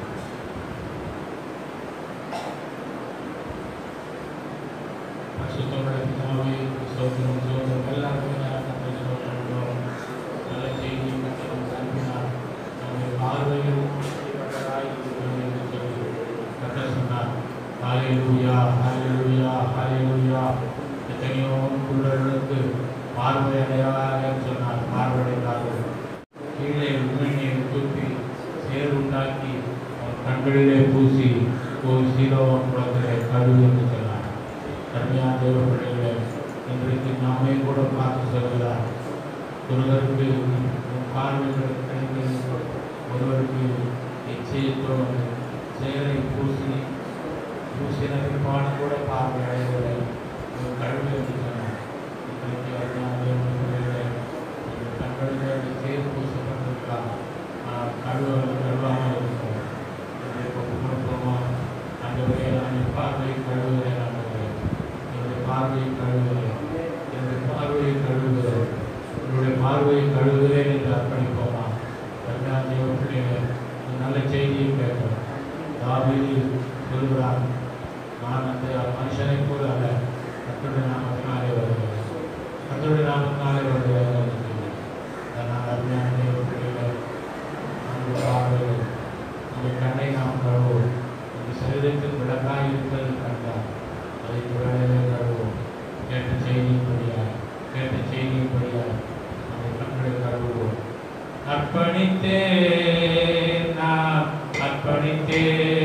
பரிசுத்தமுள்ள பிதாவே, ஸ்தோத்திரம், ஸ்தோத்திரம். எல்லாருக்குமே நான் கர்த்தரை ஸ்தோத்திரிக்கிறோம். நல்ல செய்தியை கர்த்தர் நமக்கு அனுப்பினார். நம்முடைய பார்வையில் இப்படிப்பட்டதாய் இருக்கிறது என்று சொல்லி கர்த்தர் சொன்னார். ஹalleluya, ஹalleluya, ஹalleluya. எத்தனையோ குருடர்களுக்கு பார்வை அடையாளம் சொன்னார் பார்வையடைந்தார்கள் கீழே உண்மையை தூக்கி சேர் உண்டாக்கி அவன் கண்களிலே பூசி ஒரு சீலோவன் குளத்திலே கழுவு என்று சொன்னார் கருமையான தேவ பிள்ளைகளே இன்றைக்கு நாமே கூட பார்த்து சொல்கிறார் ஒருவருக்கு பார்வைகள் கிடைக்கிறது ஒருவருக்கு நிச்சயத்தோடு சேரை பூசி பூசின பிற்பாடு கூட பார்வை அடைவதில்லை ஒரு கழுவு என்று சொன்னார் இன்றைக்கு அருமையான தேவ பிள்ளைகளே இந்த கண்களிலே சேர் பூசப்பட்டிருக்கலாம் ஆனால் கழுவ கழுவாமல் இருக்கிறோம் இன்றைக்கு ஒப்பு கொடுப்போமா ஆண்டவரே நான் என் பார்வையை கழுவுகிறேன் ஆண்டவரே என்னுடைய பார்வையை கழுவுகிறேன் என்னுடைய பார்வையை கழுவுகிறேன் என்னுடைய பார்வையை கழுவுகிறேன் என்று அர்ப்பணிப்போமா கருணா தேவ பிள்ளைகளே இந்த நல்ல செய்தியை கேட்கிறோம் தாவீது சொல்கிறார் நான் அந்த மனுஷனை போல அல்ல கத்தருடைய நாமத்தினாலே வருகிறேன் கத்தருடைய நாமத்தினாலே வருகிறேன் என்று சொல்லி அதனால் அருமையான தேவ பிள்ளைகளே அந்த பார்வையில் உங்கள் கண்ணை நாம் கழுவோம் உங்கள் சரீரத்தில் விளக்காய் இருப்பதை கண்டால் அதை துறையிலே கழுவோம் கேட்ட செய்தியின்படியாய் கேட்ட செய்தியின்படியாய் அந்த கண்களை கழுவுவோம் அர்ப்பணித்தே நான் அர்ப்பணித்தே